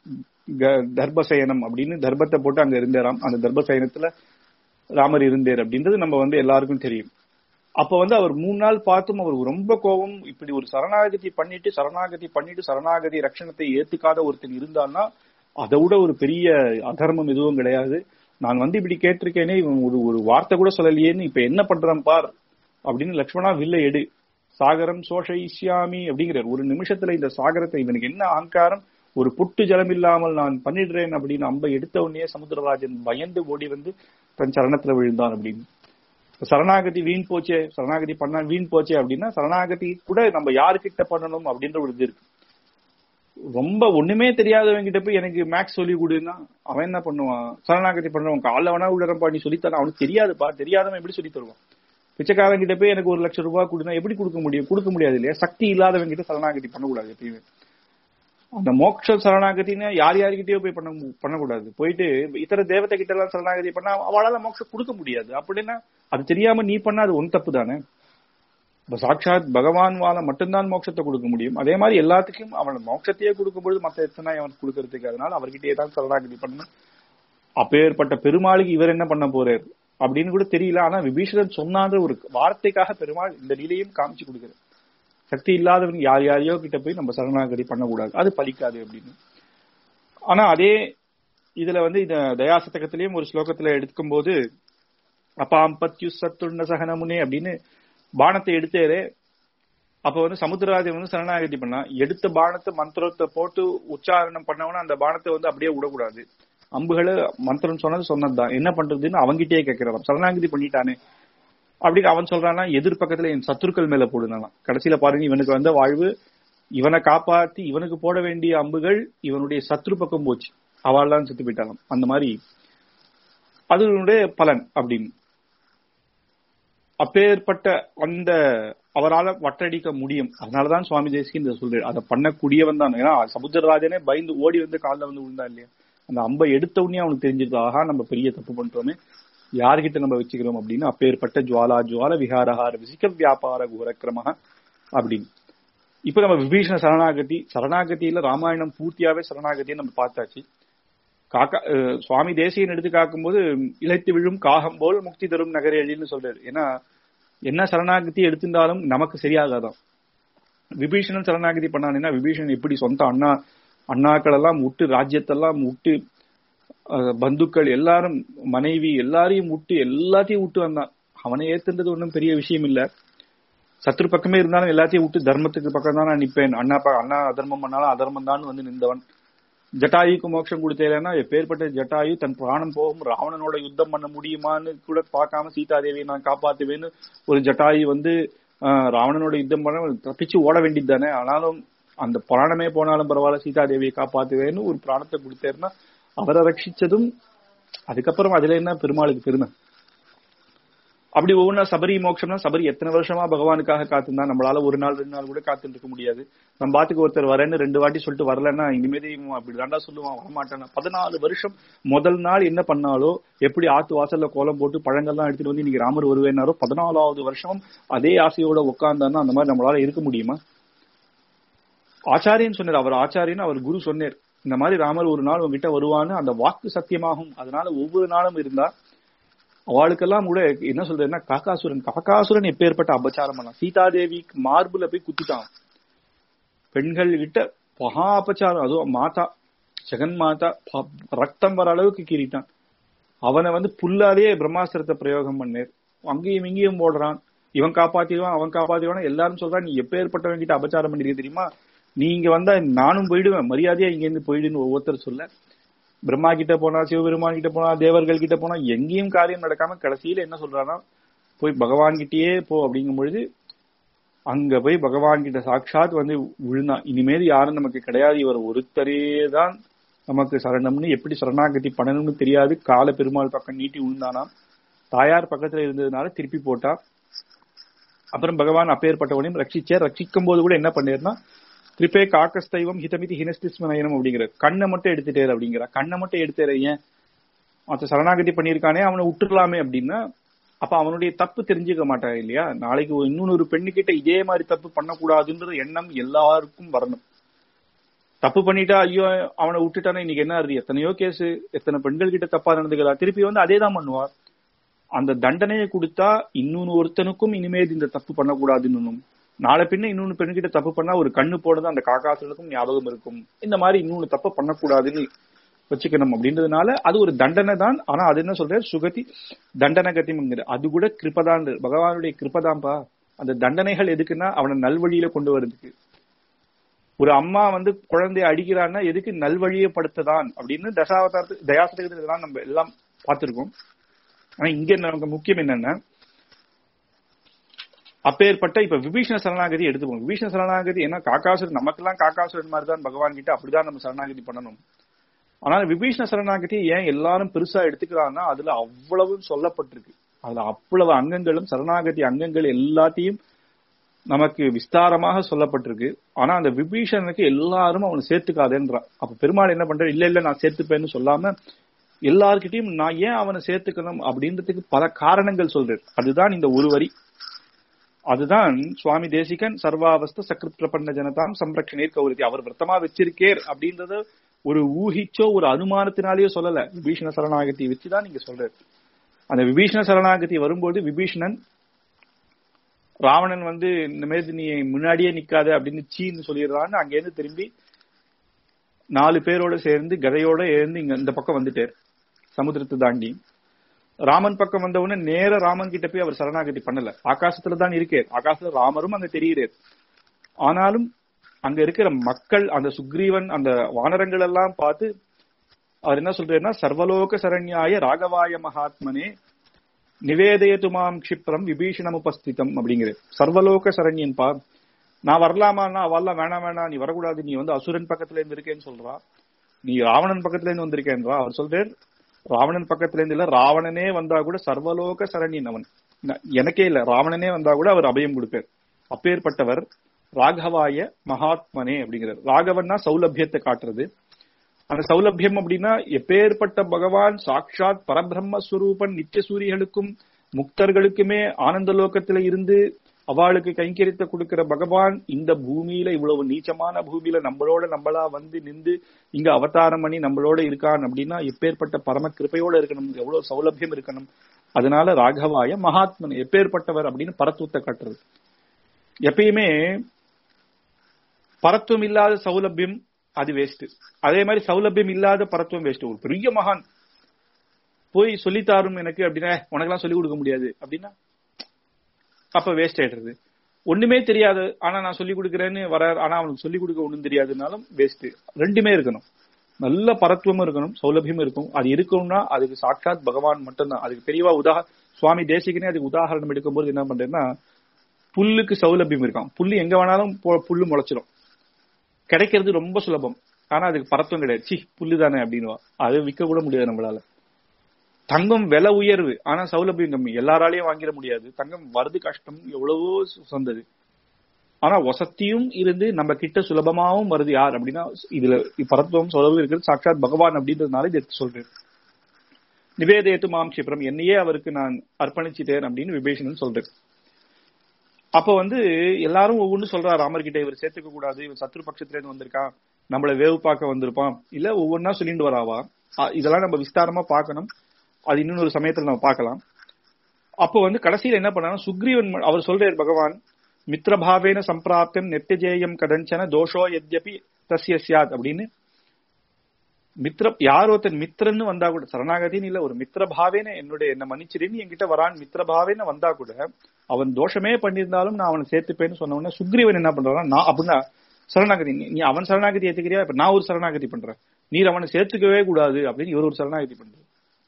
தர்பசயனம் அப்படின்னு தர்பத்தை போட்டு அங்க இருந்தாராம் அந்த தர்பசயனத்துல ராமர் இருந்தார் அப்படின்றது நம்ம வந்து எல்லாருக்கும் தெரியும் அப்ப வந்து அவர் மூணு நாள் பார்த்தும் அவர் ரொம்ப கோபம் இப்படி ஒரு சரணாகதி பண்ணிட்டு சரணாகதி பண்ணிட்டு சரணாகதி ரட்சணத்தை ஏத்துக்காத ஒருத்தன் இருந்தான்னா அதை விட ஒரு பெரிய அதர்மம் எதுவும் கிடையாது நான் வந்து இப்படி கேட்டிருக்கேனே இவன் ஒரு ஒரு வார்த்தை கூட சொல்லலையேன்னு இப்ப என்ன பண்றான் பார் அப்படின்னு லக்ஷ்மணா வில்ல எடு சாகரம் சோஷ இஷ்யாமி அப்படிங்கிறார் ஒரு நிமிஷத்துல இந்த சாகரத்தை இவனுக்கு என்ன அகங்காரம் ஒரு புட்டு ஜலம் இல்லாமல் நான் பண்ணிடுறேன் அப்படின்னு அம்பை எடுத்த உடனே சமுத்திரராஜன் பயந்து ஓடி வந்து தன் சரணத்துல விழுந்தான் அப்படின்னு சரணாகதி வீண் போச்சே சரணாகதி பண்ணா வீண் போச்சே அப்படின்னா சரணாகதி கூட நம்ம யாருக்கிட்ட பண்ணணும் அப்படின்ற ஒரு இது இருக்கு ரொம்ப ஒண்ணுமே தெரியாதவங்க கிட்ட போய் எனக்கு மேக்ஸ் சொல்லி கொடுன்னா அவன் என்ன பண்ணுவான் சரணாகதி பண்றவன் காலைல வேணா விடுறப்பா நீ சொல்லித்தர அவனுக்கு தெரியாதுப்பா தெரியாதவன் எப்படி சொல்லி தருவான் பிச்சைக்காரன் கிட்ட போய் எனக்கு ஒரு லட்சம் ரூபாய் கொடுனா எப்படி கொடுக்க முடியும் கொடுக்க முடியாது இல்லையா சக்தி இல்லாதவங்க கிட்ட சரணாகதி பண்ணக்கூடாது எப்பயுமே அந்த மோட்ச சரணாகதின்னு யார் யார்கிட்டயோ போய் பண்ண பண்ணக்கூடாது போயிட்டு இத்தர தேவதை கிட்ட எல்லாம் சரணாகதி பண்ணா அவளால மோட்சம் கொடுக்க முடியாது அப்படின்னா அது தெரியாம நீ பண்ணா அது உன் தப்பு தானே இப்ப சாட்சாத் பகவான் வாழ மட்டும்தான் மோட்சத்தை கொடுக்க முடியும் அதே மாதிரி எல்லாத்துக்கும் அவன் மோட்சத்தையே கொடுக்கும் பொழுது மத்த எத்தனை அவன் கொடுக்கறதுக்கு அதனால அவர்கிட்டயே தான் சரணாகதி பண்ணணும் அப்பேற்பட்ட பெருமாளுக்கு இவர் என்ன பண்ண போறாரு அப்படின்னு கூட தெரியல ஆனா விபீஷணன் சொன்னான்ற ஒரு வார்த்தைக்காக பெருமாள் இந்த நிலையும் காமிச்சு கொடுக்குறாரு சக்தி இல்லாதவன் யார் யாரையோ கிட்ட போய் நம்ம சரணாகதி பண்ணக்கூடாது அது பலிக்காது அப்படின்னு ஆனா அதே இதுல வந்து இந்த தயாசதகத்திலயும் ஒரு ஸ்லோகத்துல எடுக்கும் போது அப்பாம்பத்யு சத்துண்ண சகனமுனே அப்படின்னு பானத்தை எடுத்தாரு அப்ப வந்து சமுத்திரராஜன் வந்து சரணாகதி பண்ணா எடுத்த பானத்தை மந்திரத்தை போட்டு உச்சாரணம் பண்ணவன அந்த பானத்தை வந்து அப்படியே விடக்கூடாது அம்புகளை மந்திரம் சொன்னது சொன்னதுதான் என்ன பண்றதுன்னு அவங்கிட்டயே கேட்கிறான் சரணாகதி பண்ணிட்டானே அப்படின்னு அவன் சொல்றான்னா எதிர்பக்கத்துல என் சத்துருக்கள் மேல போடுனாலாம் கடைசியில பாருங்க இவனுக்கு வந்த வாழ்வு இவனை காப்பாத்தி இவனுக்கு போட வேண்டிய அம்புகள் இவனுடைய சத்ரு பக்கம் போச்சு அவள்லாம் செத்து போயிட்டாலும் அந்த மாதிரி அதனுடைய பலன் அப்படின்னு அப்பேற்பட்ட அந்த அவரால் வட்டடிக்க முடியும் அதனாலதான் சுவாமி தேசிக்கு இந்த சொல்றாரு அதை பண்ணக்கூடியவன் தான் ஏன்னா சமுத்திரராஜனே பயந்து ஓடி வந்து காலில் வந்து விழுந்தா இல்லையா அந்த அம்பை எடுத்த உடனே அவனுக்கு தெரிஞ்சிருது ஆஹா நம்ம பெரிய தப்பு பண்ணிட்டோமே யார்கிட்ட நம்ம வச்சுக்கிறோம் அப்படின்னு அப்பேற்பட்ட ஜுவாலா ஜுவால விஹாரஹார விசிக வியாபார கோரக்கிரம அப்படின்னு இப்ப நம்ம விபீஷண சரணாகதி சரணாகதியில ராமாயணம் பூர்த்தியாவே சரணாகதியை நம்ம பார்த்தாச்சு காக்கா சுவாமி தேசியன் எடுத்து காக்கும்போது இழைத்து விழும் காகம் போல் முக்தி தரும் நகரேழின்னு சொல்றாரு ஏன்னா என்ன சரணாகதி எடுத்திருந்தாலும் நமக்கு சரியாகாதான் விபீஷணன் சரணாகதி பண்ணானேன்னா விபீஷணன் எப்படி சொந்த அண்ணா அண்ணாக்கள் எல்லாம் விட்டு ராஜ்யத்தெல்லாம் விட்டு பந்துக்கள் எல்லாரும் மனைவி எல்லாரையும் விட்டு எல்லாத்தையும் விட்டு வந்தான் அவனை ஏத்துன்றது ஒன்றும் பெரிய விஷயம் இல்ல சத்ரு பக்கமே இருந்தாலும் எல்லாத்தையும் விட்டு தர்மத்துக்கு பக்கம் தான் நான் நிப்பேன் அண்ணா அண்ணா அதர்மம் பண்ணாலும் அதர்மம் தான் வந்து நின்றவன் ஜட்டாயுக்கு மோட்சம் கொடுத்தேன்னா எப்பேற்பட்ட ஜட்டாயு தன் பிராணம் போகும் ராவணனோட யுத்தம் பண்ண முடியுமான்னு கூட பார்க்காம சீதாதேவியை நான் காப்பாத்துவேன்னு ஒரு ஜட்டாயு வந்து ராவணனோட யுத்தம் பண்ண தப்பிச்சு ஓட வேண்டியது தானே ஆனாலும் அந்த பிராணமே போனாலும் பரவாயில்ல சீதாதேவியை காப்பாத்துவேன்னு ஒரு பிராணத்தை கொடுத்தேன்னா அவரை ரட்சிச்சதும் அதுக்கப்புறம் அதுல என்ன பெருமாளுக்கு பெருமை அப்படி ஒவ்வொன்றா சபரி மோட்சம்னா சபரி எத்தனை வருஷமா பகவானுக்காக காத்திருந்தா நம்மளால ஒரு நாள் ரெண்டு நாள் கூட காத்துட்டு இருக்க முடியாது நம்ம பாத்துக்கு ஒருத்தர் வரேன்னு ரெண்டு வாட்டி சொல்லிட்டு வரலன்னா இனிமேதே அப்படி தாண்டா சொல்லுவான் வரமாட்டானா பதினாலு வருஷம் முதல் நாள் என்ன பண்ணாலோ எப்படி ஆத்து வாசல்ல கோலம் போட்டு பழங்கள்லாம் எடுத்துட்டு வந்து இன்னைக்கு ராமர் வருவேன்னாரோ பதினாலாவது வருஷம் அதே ஆசையோட உட்கார்ந்தான்னா அந்த மாதிரி நம்மளால இருக்க முடியுமா ஆச்சாரியன் சொன்னார் அவர் ஆச்சாரியன் அவர் குரு சொன்னார் இந்த மாதிரி ராமர் ஒரு நாள் உங்ககிட்ட வருவான்னு அந்த வாக்கு சத்தியமாகும் அதனால ஒவ்வொரு நாளும் இருந்தா அவளுக்கெல்லாம் கூட என்ன சொல்றதுன்னா காக்காசுரன் காக்காசுரன் எப்பேற்பட்ட அபச்சாரம் பண்ணலாம் சீதாதேவி மார்புல போய் குத்திட்டான் பெண்கள் கிட்ட மகா அபச்சாரம் அதுவும் மாதா ஜெகன் மாதா ரத்தம் வர அளவுக்கு கீறிட்டான் அவனை வந்து புல்லாலேயே பிரம்மாஸ்திரத்தை பிரயோகம் பண்ணேர் அங்கேயும் இங்கேயும் போடுறான் இவன் காப்பாத்திடுவான் அவன் காப்பாத்திடுவான் எல்லாரும் சொல்றான் நீ எப்பேற்பட்டவன் கிட்ட அபச்சாரம் பண்ணிருக்க தெரியுமா நீ இங்க வந்தா நானும் போயிடுவேன் மரியாதையா இங்க இருந்து போயிடுன்னு ஒவ்வொருத்தர் சொல்ல பிரம்மா கிட்ட போனா சிவபெருமான் கிட்ட போனா தேவர்கள் கிட்ட போனா எங்கேயும் காரியம் நடக்காம கடைசியில என்ன சொல்றானா போய் பகவான் கிட்டயே போ அப்படிங்கும் பொழுது அங்க போய் பகவான் கிட்ட சாட்சாத் வந்து விழுந்தான் இனிமேல் யாரும் நமக்கு கிடையாது இவர் ஒருத்தரே தான் நமக்கு சரணம்னு எப்படி சரணாகதி பண்ணணும்னு தெரியாது கால பெருமாள் பக்கம் நீட்டி விழுந்தானாம் தாயார் பக்கத்துல இருந்ததுனால திருப்பி போட்டா அப்புறம் பகவான் அப்பேற்பட்டவனையும் ரட்சிச்சார் ரட்சிக்கும் போது கூட என்ன பண்ணேர்னா திரிப்பே காக்கஸ்தைவம் ஹிதமிதி ஹினஸ்திஸ்மனயனம் அப்படிங்கிற கண்ணை மட்டும் எடுத்துட்டேரு அப்படிங்கிற கண்ணை மட்டும் எடுத்துற ஏன் மத்த சரணாகதி பண்ணியிருக்கானே அவனை விட்டுடலாமே அப்படின்னா அப்ப அவனுடைய தப்பு தெரிஞ்சுக்க மாட்டான் இல்லையா நாளைக்கு இன்னொரு பெண்ணுகிட்ட இதே மாதிரி தப்பு பண்ணக்கூடாதுன்ற எண்ணம் எல்லாருக்கும் வரணும் தப்பு பண்ணிட்டா ஐயோ அவனை விட்டுட்டானே இன்னைக்கு என்ன ஆறுது எத்தனையோ கேஸ் எத்தனை பெண்கள் கிட்ட தப்பா நடந்துக்கிறா திருப்பி வந்து அதே தான் பண்ணுவார் அந்த தண்டனையை கொடுத்தா இன்னொன்னு ஒருத்தனுக்கும் இனிமேல் இந்த தப்பு பண்ணக்கூடாதுன்னு நாளை பின்ன இன்னொன்னு பெண்கிட்ட தப்பு பண்ணா ஒரு கண்ணு போனது அந்த காக்காசுகளுக்கும் ஞாபகம் இருக்கும் இந்த மாதிரி இன்னொன்னு தப்பு பண்ணக்கூடாதுன்னு வச்சுக்கணும் அப்படின்றதுனால அது ஒரு தண்டனை தான் ஆனா அது என்ன சொல்ற சுகதி தண்டனை கத்திங்கிற அது கூட கிருப்பதான் பகவானுடைய கிருப்பதான்பா அந்த தண்டனைகள் எதுக்குன்னா அவனை நல்வழியில கொண்டு வருதுக்கு ஒரு அம்மா வந்து குழந்தைய அடிக்கிறான்னா எதுக்கு நல்வழியப்படுத்ததான் அப்படின்னு தசாவதாரத்து தயாசதகத்தான் நம்ம எல்லாம் பார்த்திருக்கோம் ஆனா இங்க நமக்கு முக்கியம் என்னன்னா அப்பேற்பட்ட இப்ப விபீஷண சரணாகதி எடுத்துப்போம் விபீஷண சரணாகதி என்ன காக்காசுரன் நமக்கெல்லாம் காக்காசுரன் மாதிரி தான் பகவான் கிட்ட அப்படிதான் நம்ம சரணாகதி பண்ணணும் ஆனால் விபீஷண சரணாகதி ஏன் எல்லாரும் பெருசா எடுத்துக்கிறாங்கன்னா அதுல அவ்வளவு சொல்லப்பட்டிருக்கு அதுல அவ்வளவு அங்கங்களும் சரணாகதி அங்கங்கள் எல்லாத்தையும் நமக்கு விஸ்தாரமாக சொல்லப்பட்டிருக்கு ஆனா அந்த விபீஷணனுக்கு எல்லாரும் அவனை சேர்த்துக்காதேன்றான் அப்ப பெருமாள் என்ன பண்ற இல்ல இல்ல நான் சேர்த்துப்பேன்னு சொல்லாம எல்லார்கிட்டயும் நான் ஏன் அவனை சேர்த்துக்கணும் அப்படின்றதுக்கு பல காரணங்கள் சொல்றேன் அதுதான் இந்த ஒரு வரி அதுதான் சுவாமி தேசிகன் சர்வாவஸ்த சக்ருத் பிரபன்ன ஜனதாம் சம்ரக்ஷணீர் கௌரதி அவர் விரத்தமா வச்சிருக்கேர் அப்படின்றத ஒரு ஊகிச்சோ ஒரு அனுமானத்தினாலேயோ சொல்லல விபீஷண சரணாகதி வச்சுதான் நீங்க சொல்றாரு அந்த விபீஷண சரணாகதி வரும்போது விபீஷணன் ராவணன் வந்து இந்த மாதிரி நீ முன்னாடியே நிக்காத அப்படின்னு சீன்னு சொல்லிடுறான்னு அங்கேருந்து திரும்பி நாலு பேரோட சேர்ந்து கதையோட எழுந்து இங்க இந்த பக்கம் வந்துட்டார் சமுத்திரத்தை தாண்டி ராமன் பக்கம் வந்தவுடனே நேர ராமன் கிட்ட போய் அவர் சரணாகதி பண்ணல ஆகாசத்துல தான் இருக்கார் ஆகாசத்துல ராமரும் அங்க தெரிகிறார் ஆனாலும் அங்க இருக்கிற மக்கள் அந்த சுக்ரீவன் அந்த வானரங்கள் எல்லாம் பார்த்து அவர் என்ன சொல்றாருன்னா சர்வலோக சரண்யாய ராகவாய மகாத்மனே நிவேதயது மாம் க்ஷிப்ரம் விபீஷணம் உபஸ்திதம் அப்படிங்கிறது சர்வலோக சரண்யன் பா நான் வரலாமான்னா அவெல்லாம் வேணாம் வேணாம் நீ வரக்கூடாது நீ வந்து அசுரன் பக்கத்துல இருந்து இருக்கேன்னு சொல்றா நீ ராவணன் பக்கத்துல இருந்து வந்திருக்கேன்றா அவர் சொல்றார் ராவணன் பக்கத்துல இருந்து இல்ல ராவணனே வந்தா கூட சர்வலோக சரண்யன் அவன் எனக்கே இல்ல ராவணனே வந்தா கூட அவர் அபயம் கொடுப்பார் அப்பேற்பட்டவர் ராகவாய மகாத்மனே அப்படிங்கிறார் ராகவன்னா சௌலபியத்தை காட்டுறது அந்த சௌலபியம் அப்படின்னா எப்பேற்பட்ட பகவான் சாட்சாத் பரபிரம்மஸ்வரூபன் நித்திய சூரியர்களுக்கும் முக்தர்களுக்குமே ஆனந்த லோகத்துல இருந்து அவளுக்கு கைங்கரித்த கொடுக்கிற பகவான் இந்த பூமியில இவ்வளவு நீச்சமான பூமியில நம்மளோட நம்மளா வந்து நின்று இங்க அவதாரம் பண்ணி நம்மளோட இருக்கான் அப்படின்னா எப்பேற்பட்ட பரம கிருப்பையோட இருக்கணும் எவ்வளவு சௌலபியம் இருக்கணும் அதனால ராகவாய மகாத்மன் எப்பேற்பட்டவர் அப்படின்னு பரத்துவத்தை காட்டுறது எப்பயுமே பரத்துவம் இல்லாத சௌலபியம் அது வேஸ்ட் அதே மாதிரி சௌலபியம் இல்லாத பரத்துவம் வேஸ்ட் ஒரு பெரிய மகான் போய் சொல்லித்தாரும் எனக்கு அப்படின்னா உனக்கெல்லாம் சொல்லிக் கொடுக்க முடியாது அப்படின்னா அப்ப வேஸ்ட் ஆயிடுறது ஒண்ணுமே தெரியாது ஆனா நான் சொல்லிக் கொடுக்குறேன்னு வர ஆனா அவனுக்கு சொல்லிக் கொடுக்க ஒண்ணும் தெரியாதுனாலும் வேஸ்ட் ரெண்டுமே இருக்கணும் நல்ல பரத்துவமும் இருக்கணும் சௌலபியமும் இருக்கும் அது இருக்கணும்னா அதுக்கு சாட்சாத் பகவான் மட்டும்தான் அதுக்கு பெரியவா உதா சுவாமி தேசிகனே அதுக்கு உதாரணம் எடுக்கும்போது என்ன பண்றேன்னா புல்லுக்கு சௌலபியம் இருக்கான் புல்லு எங்க வேணாலும் புல்லு முளைச்சிடும் கிடைக்கிறது ரொம்ப சுலபம் ஆனா அதுக்கு பரத்துவம் கிடையாது சி புல்லு தானே அப்படின்னு அது விற்க கூட முடியாது நம்மளால தங்கம் விலை உயர்வு ஆனா சௌலபியம் கம்மி எல்லாராலையும் வாங்கிட முடியாது தங்கம் வருது கஷ்டம் எவ்வளவோ சொந்தது ஆனா வசத்தியும் இருந்து நம்ம கிட்ட சுலபமாவும் வருது யார் அப்படின்னா இதுல பரத்துவம் சௌலபியம் இருக்கிறது சாட்சாத் பகவான் அப்படின்றதுனால இதை சொல்றேன் நிவேதேத்து மாம் கஷிப்ரம் என்னையே அவருக்கு நான் அர்ப்பணிச்சிட்டேன் அப்படின்னு விபீஷணன் சொல்றேன் அப்ப வந்து எல்லாரும் ஒவ்வொன்னு சொல்றா ராமர் கிட்ட இவர் சேர்த்துக்க கூடாது இவர் சத்ரு பட்சத்துல இருந்து வந்திருக்கான் நம்மள வேவு பார்க்க வந்திருப்பான் இல்ல ஒவ்வொன்னா சொல்லிட்டு வராவா இதெல்லாம் நம்ம விஸ்தாரமா பார்க்கணும் அது இன்னும் ஒரு சமயத்துல நம்ம பார்க்கலாம் அப்போ வந்து கடைசியில என்ன பண்ணா சுக்ரீவன் அவர் சொல்றார் பகவான் மித்ரபாவேன சம்பிராப்தம் நெத்தியஜேயம் கடஞ்சன தோஷோ எத்யபி தஸ்ய சியாத் அப்படின்னு மித்ர யார் ஒருத்தன் மித்ரன்னு வந்தா கூட சரணாகதின்னு இல்ல ஒரு மித்ரபாவேன என்னுடைய என்ன மன்னிச்சிருன்னு என்கிட்ட வரான் மித்ரபாவேன வந்தா கூட அவன் தோஷமே பண்ணியிருந்தாலும் நான் அவனை சேர்த்துப்பேன்னு சொன்ன உடனே சுக்ரீவன் என்ன பண்றான் நான் அப்படின்னா சரணாகதி நீ அவன் சரணாகதி ஏத்துக்கிறியா இப்ப நான் ஒரு சரணாகதி பண்றேன் நீர் அவனை சேர்த்துக்கவே கூடாது அப்படின்னு இவர் ஒரு சரணாகதி பண்ற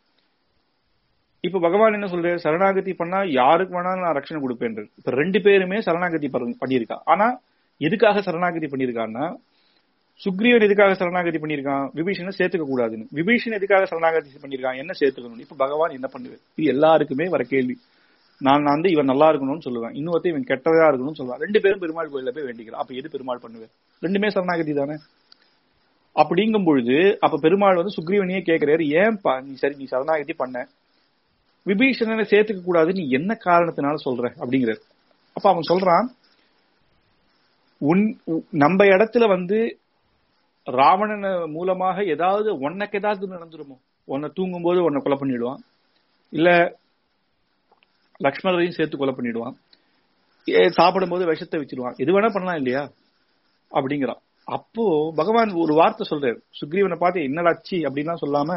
இப்ப பகவான் என்ன சொல்ற சரணாகதி பண்ணா யாருக்கு வேணாலும் நான் ரட்சணை கொடுப்பேன் இப்ப ரெண்டு பேருமே சரணாகதி பண்ணியிருக்கா ஆனா எதுக்காக சரணாகதி பண்ணியிருக்கான்னா சுக்ரீவன் எதுக்காக சரணாகதி பண்ணியிருக்கான் விபீஷனை சேர்த்துக்க கூடாதுன்னு விபீஷன் எதுக்காக சரணாகதி பண்ணியிருக்கான் என்ன சேர்த்துக்கணும் இப்ப பகவான் என்ன பண்ணுவேன் இது எல்லாருக்குமே வர கேள்வி நான் வந்து இவன் நல்லா இருக்கணும்னு சொல்லுவேன் இன்னொருத்த இவன் கெட்டதா இருக்கணும்னு சொல்லுவான் ரெண்டு பேரும் பெருமாள் கோயில போய் வேண்டிக்கிறான் அப்ப எது பெருமாள் பண்ணுவேன் ரெண்டுமே சரணாகதி தானே அப்படிங்கும் பொழுது அப்ப பெருமாள் வந்து சுக்ரீவனையே கேட்கிறாரு ஏன்பா நீ சரி நீ சரணாகதி பண்ண விபீஷணனை சேர்த்துக்க கூடாது நீ என்ன காரணத்தினால சொல்ற அப்படிங்கிறார் அப்ப அவன் சொல்றான் உன் நம்ம இடத்துல வந்து ராவணன் மூலமாக ஏதாவது உனக்கு ஏதாவது நடந்துருமோ உன்னை தூங்கும் போது உன்னை கொலை பண்ணிடுவான் இல்ல லக்ஷ்மணரையும் சேர்த்து கொலை பண்ணிடுவான் சாப்பிடும் போது விஷத்தை வச்சிருவான் எது வேணா பண்ணலாம் இல்லையா அப்படிங்கிறான் அப்போ பகவான் ஒரு வார்த்தை சொல்றாரு சுக்ரீவனை பார்த்து என்னடாச்சு அப்படின்லாம் சொல்லாம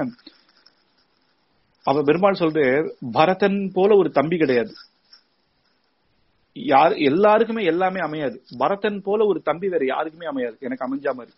அவ பெருமாள் சொல்றார் பரதன் போல ஒரு தம்பி கிடையாது யார் எல்லாருக்குமே எல்லாமே அமையாது பரதன் போல ஒரு தம்பி வேற யாருக்குமே அமையாது எனக்கு அமைஞ்சா மாதிரி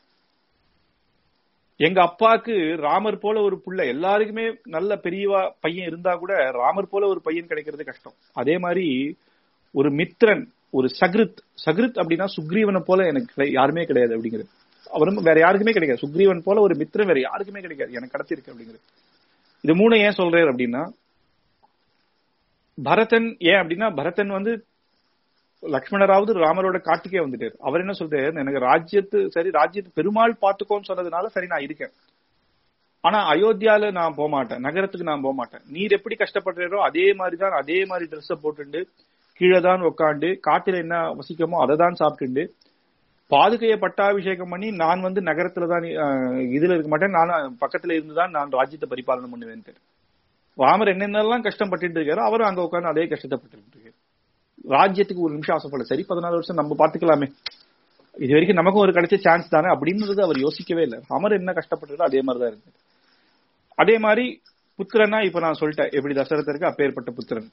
எங்க அப்பாக்கு ராமர் போல ஒரு புள்ள எல்லாருக்குமே நல்ல பெரியவா பையன் இருந்தா கூட ராமர் போல ஒரு பையன் கிடைக்கிறது கஷ்டம் அதே மாதிரி ஒரு மித்ரன் ஒரு சகிருத் சகிருத் அப்படின்னா சுக்ரீவனை போல எனக்கு யாருமே கிடையாது அப்படிங்கிறது அவரும் வேற யாருக்குமே கிடைக்காது சுக்ரீவன் போல ஒரு மித்ரன் வேற யாருக்குமே கிடைக்காது எனக்கு கிடைச்சிருக்கு அப்படிங்கிறது இது மூணு ஏன் சொல்றாரு அப்படின்னா பரதன் ஏன் அப்படின்னா பரதன் வந்து லக்ஷ்மணராவது ராமரோட காட்டுக்கே வந்துட்டாரு அவர் என்ன சொல்றாரு எனக்கு ராஜ்யத்து சரி ராஜ்யத்து பெருமாள் பாத்துக்கோன்னு சொன்னதுனால சரி நான் இருக்கேன் ஆனா அயோத்தியால நான் போக மாட்டேன் நகரத்துக்கு நான் போக மாட்டேன் நீர் எப்படி கஷ்டப்படுறீரோ அதே மாதிரிதான் அதே மாதிரி ட்ரெஸ்ஸ போட்டுண்டு கீழே தான் உட்காந்து காட்டுல என்ன வசிக்கமோ அதை தான் சாப்பிட்டுண்டு பாதுகைய பட்டாபிஷேகம் பண்ணி நான் வந்து நகரத்துல தான் அஹ், இதுல இருக்க மாட்டேன் நான் பக்கத்துல இருந்துதான் நான் ராஜ்யத்தை பரிபாலனை பண்ணுவேன் ராமர் என்னென்னலாம் கஷ்டப்பட்டு இருக்காரோ அவரும் அங்க உட்கார்ந்து அதே கஷ்டப்பட்டு இருக்காரு ராஜ்யத்துக்கு ஒரு நிமிஷம் ஆசைப்படல சரி பதினாலு வருஷம் நம்ம பாத்துக்கலாமே இது வரைக்கும் நமக்கும் ஒரு கிடைச்ச சான்ஸ் தானே அப்படின்றது அவர் யோசிக்கவே இல்லை ராமர் என்ன கஷ்டப்பட்டதோ அதே மாதிரிதான் இருக்கு அதே மாதிரி புத்திரனா இப்ப நான் சொல்லிட்டேன் எப்படி தசரதருக்கு அப்பேற்பட்ட புத்திரன்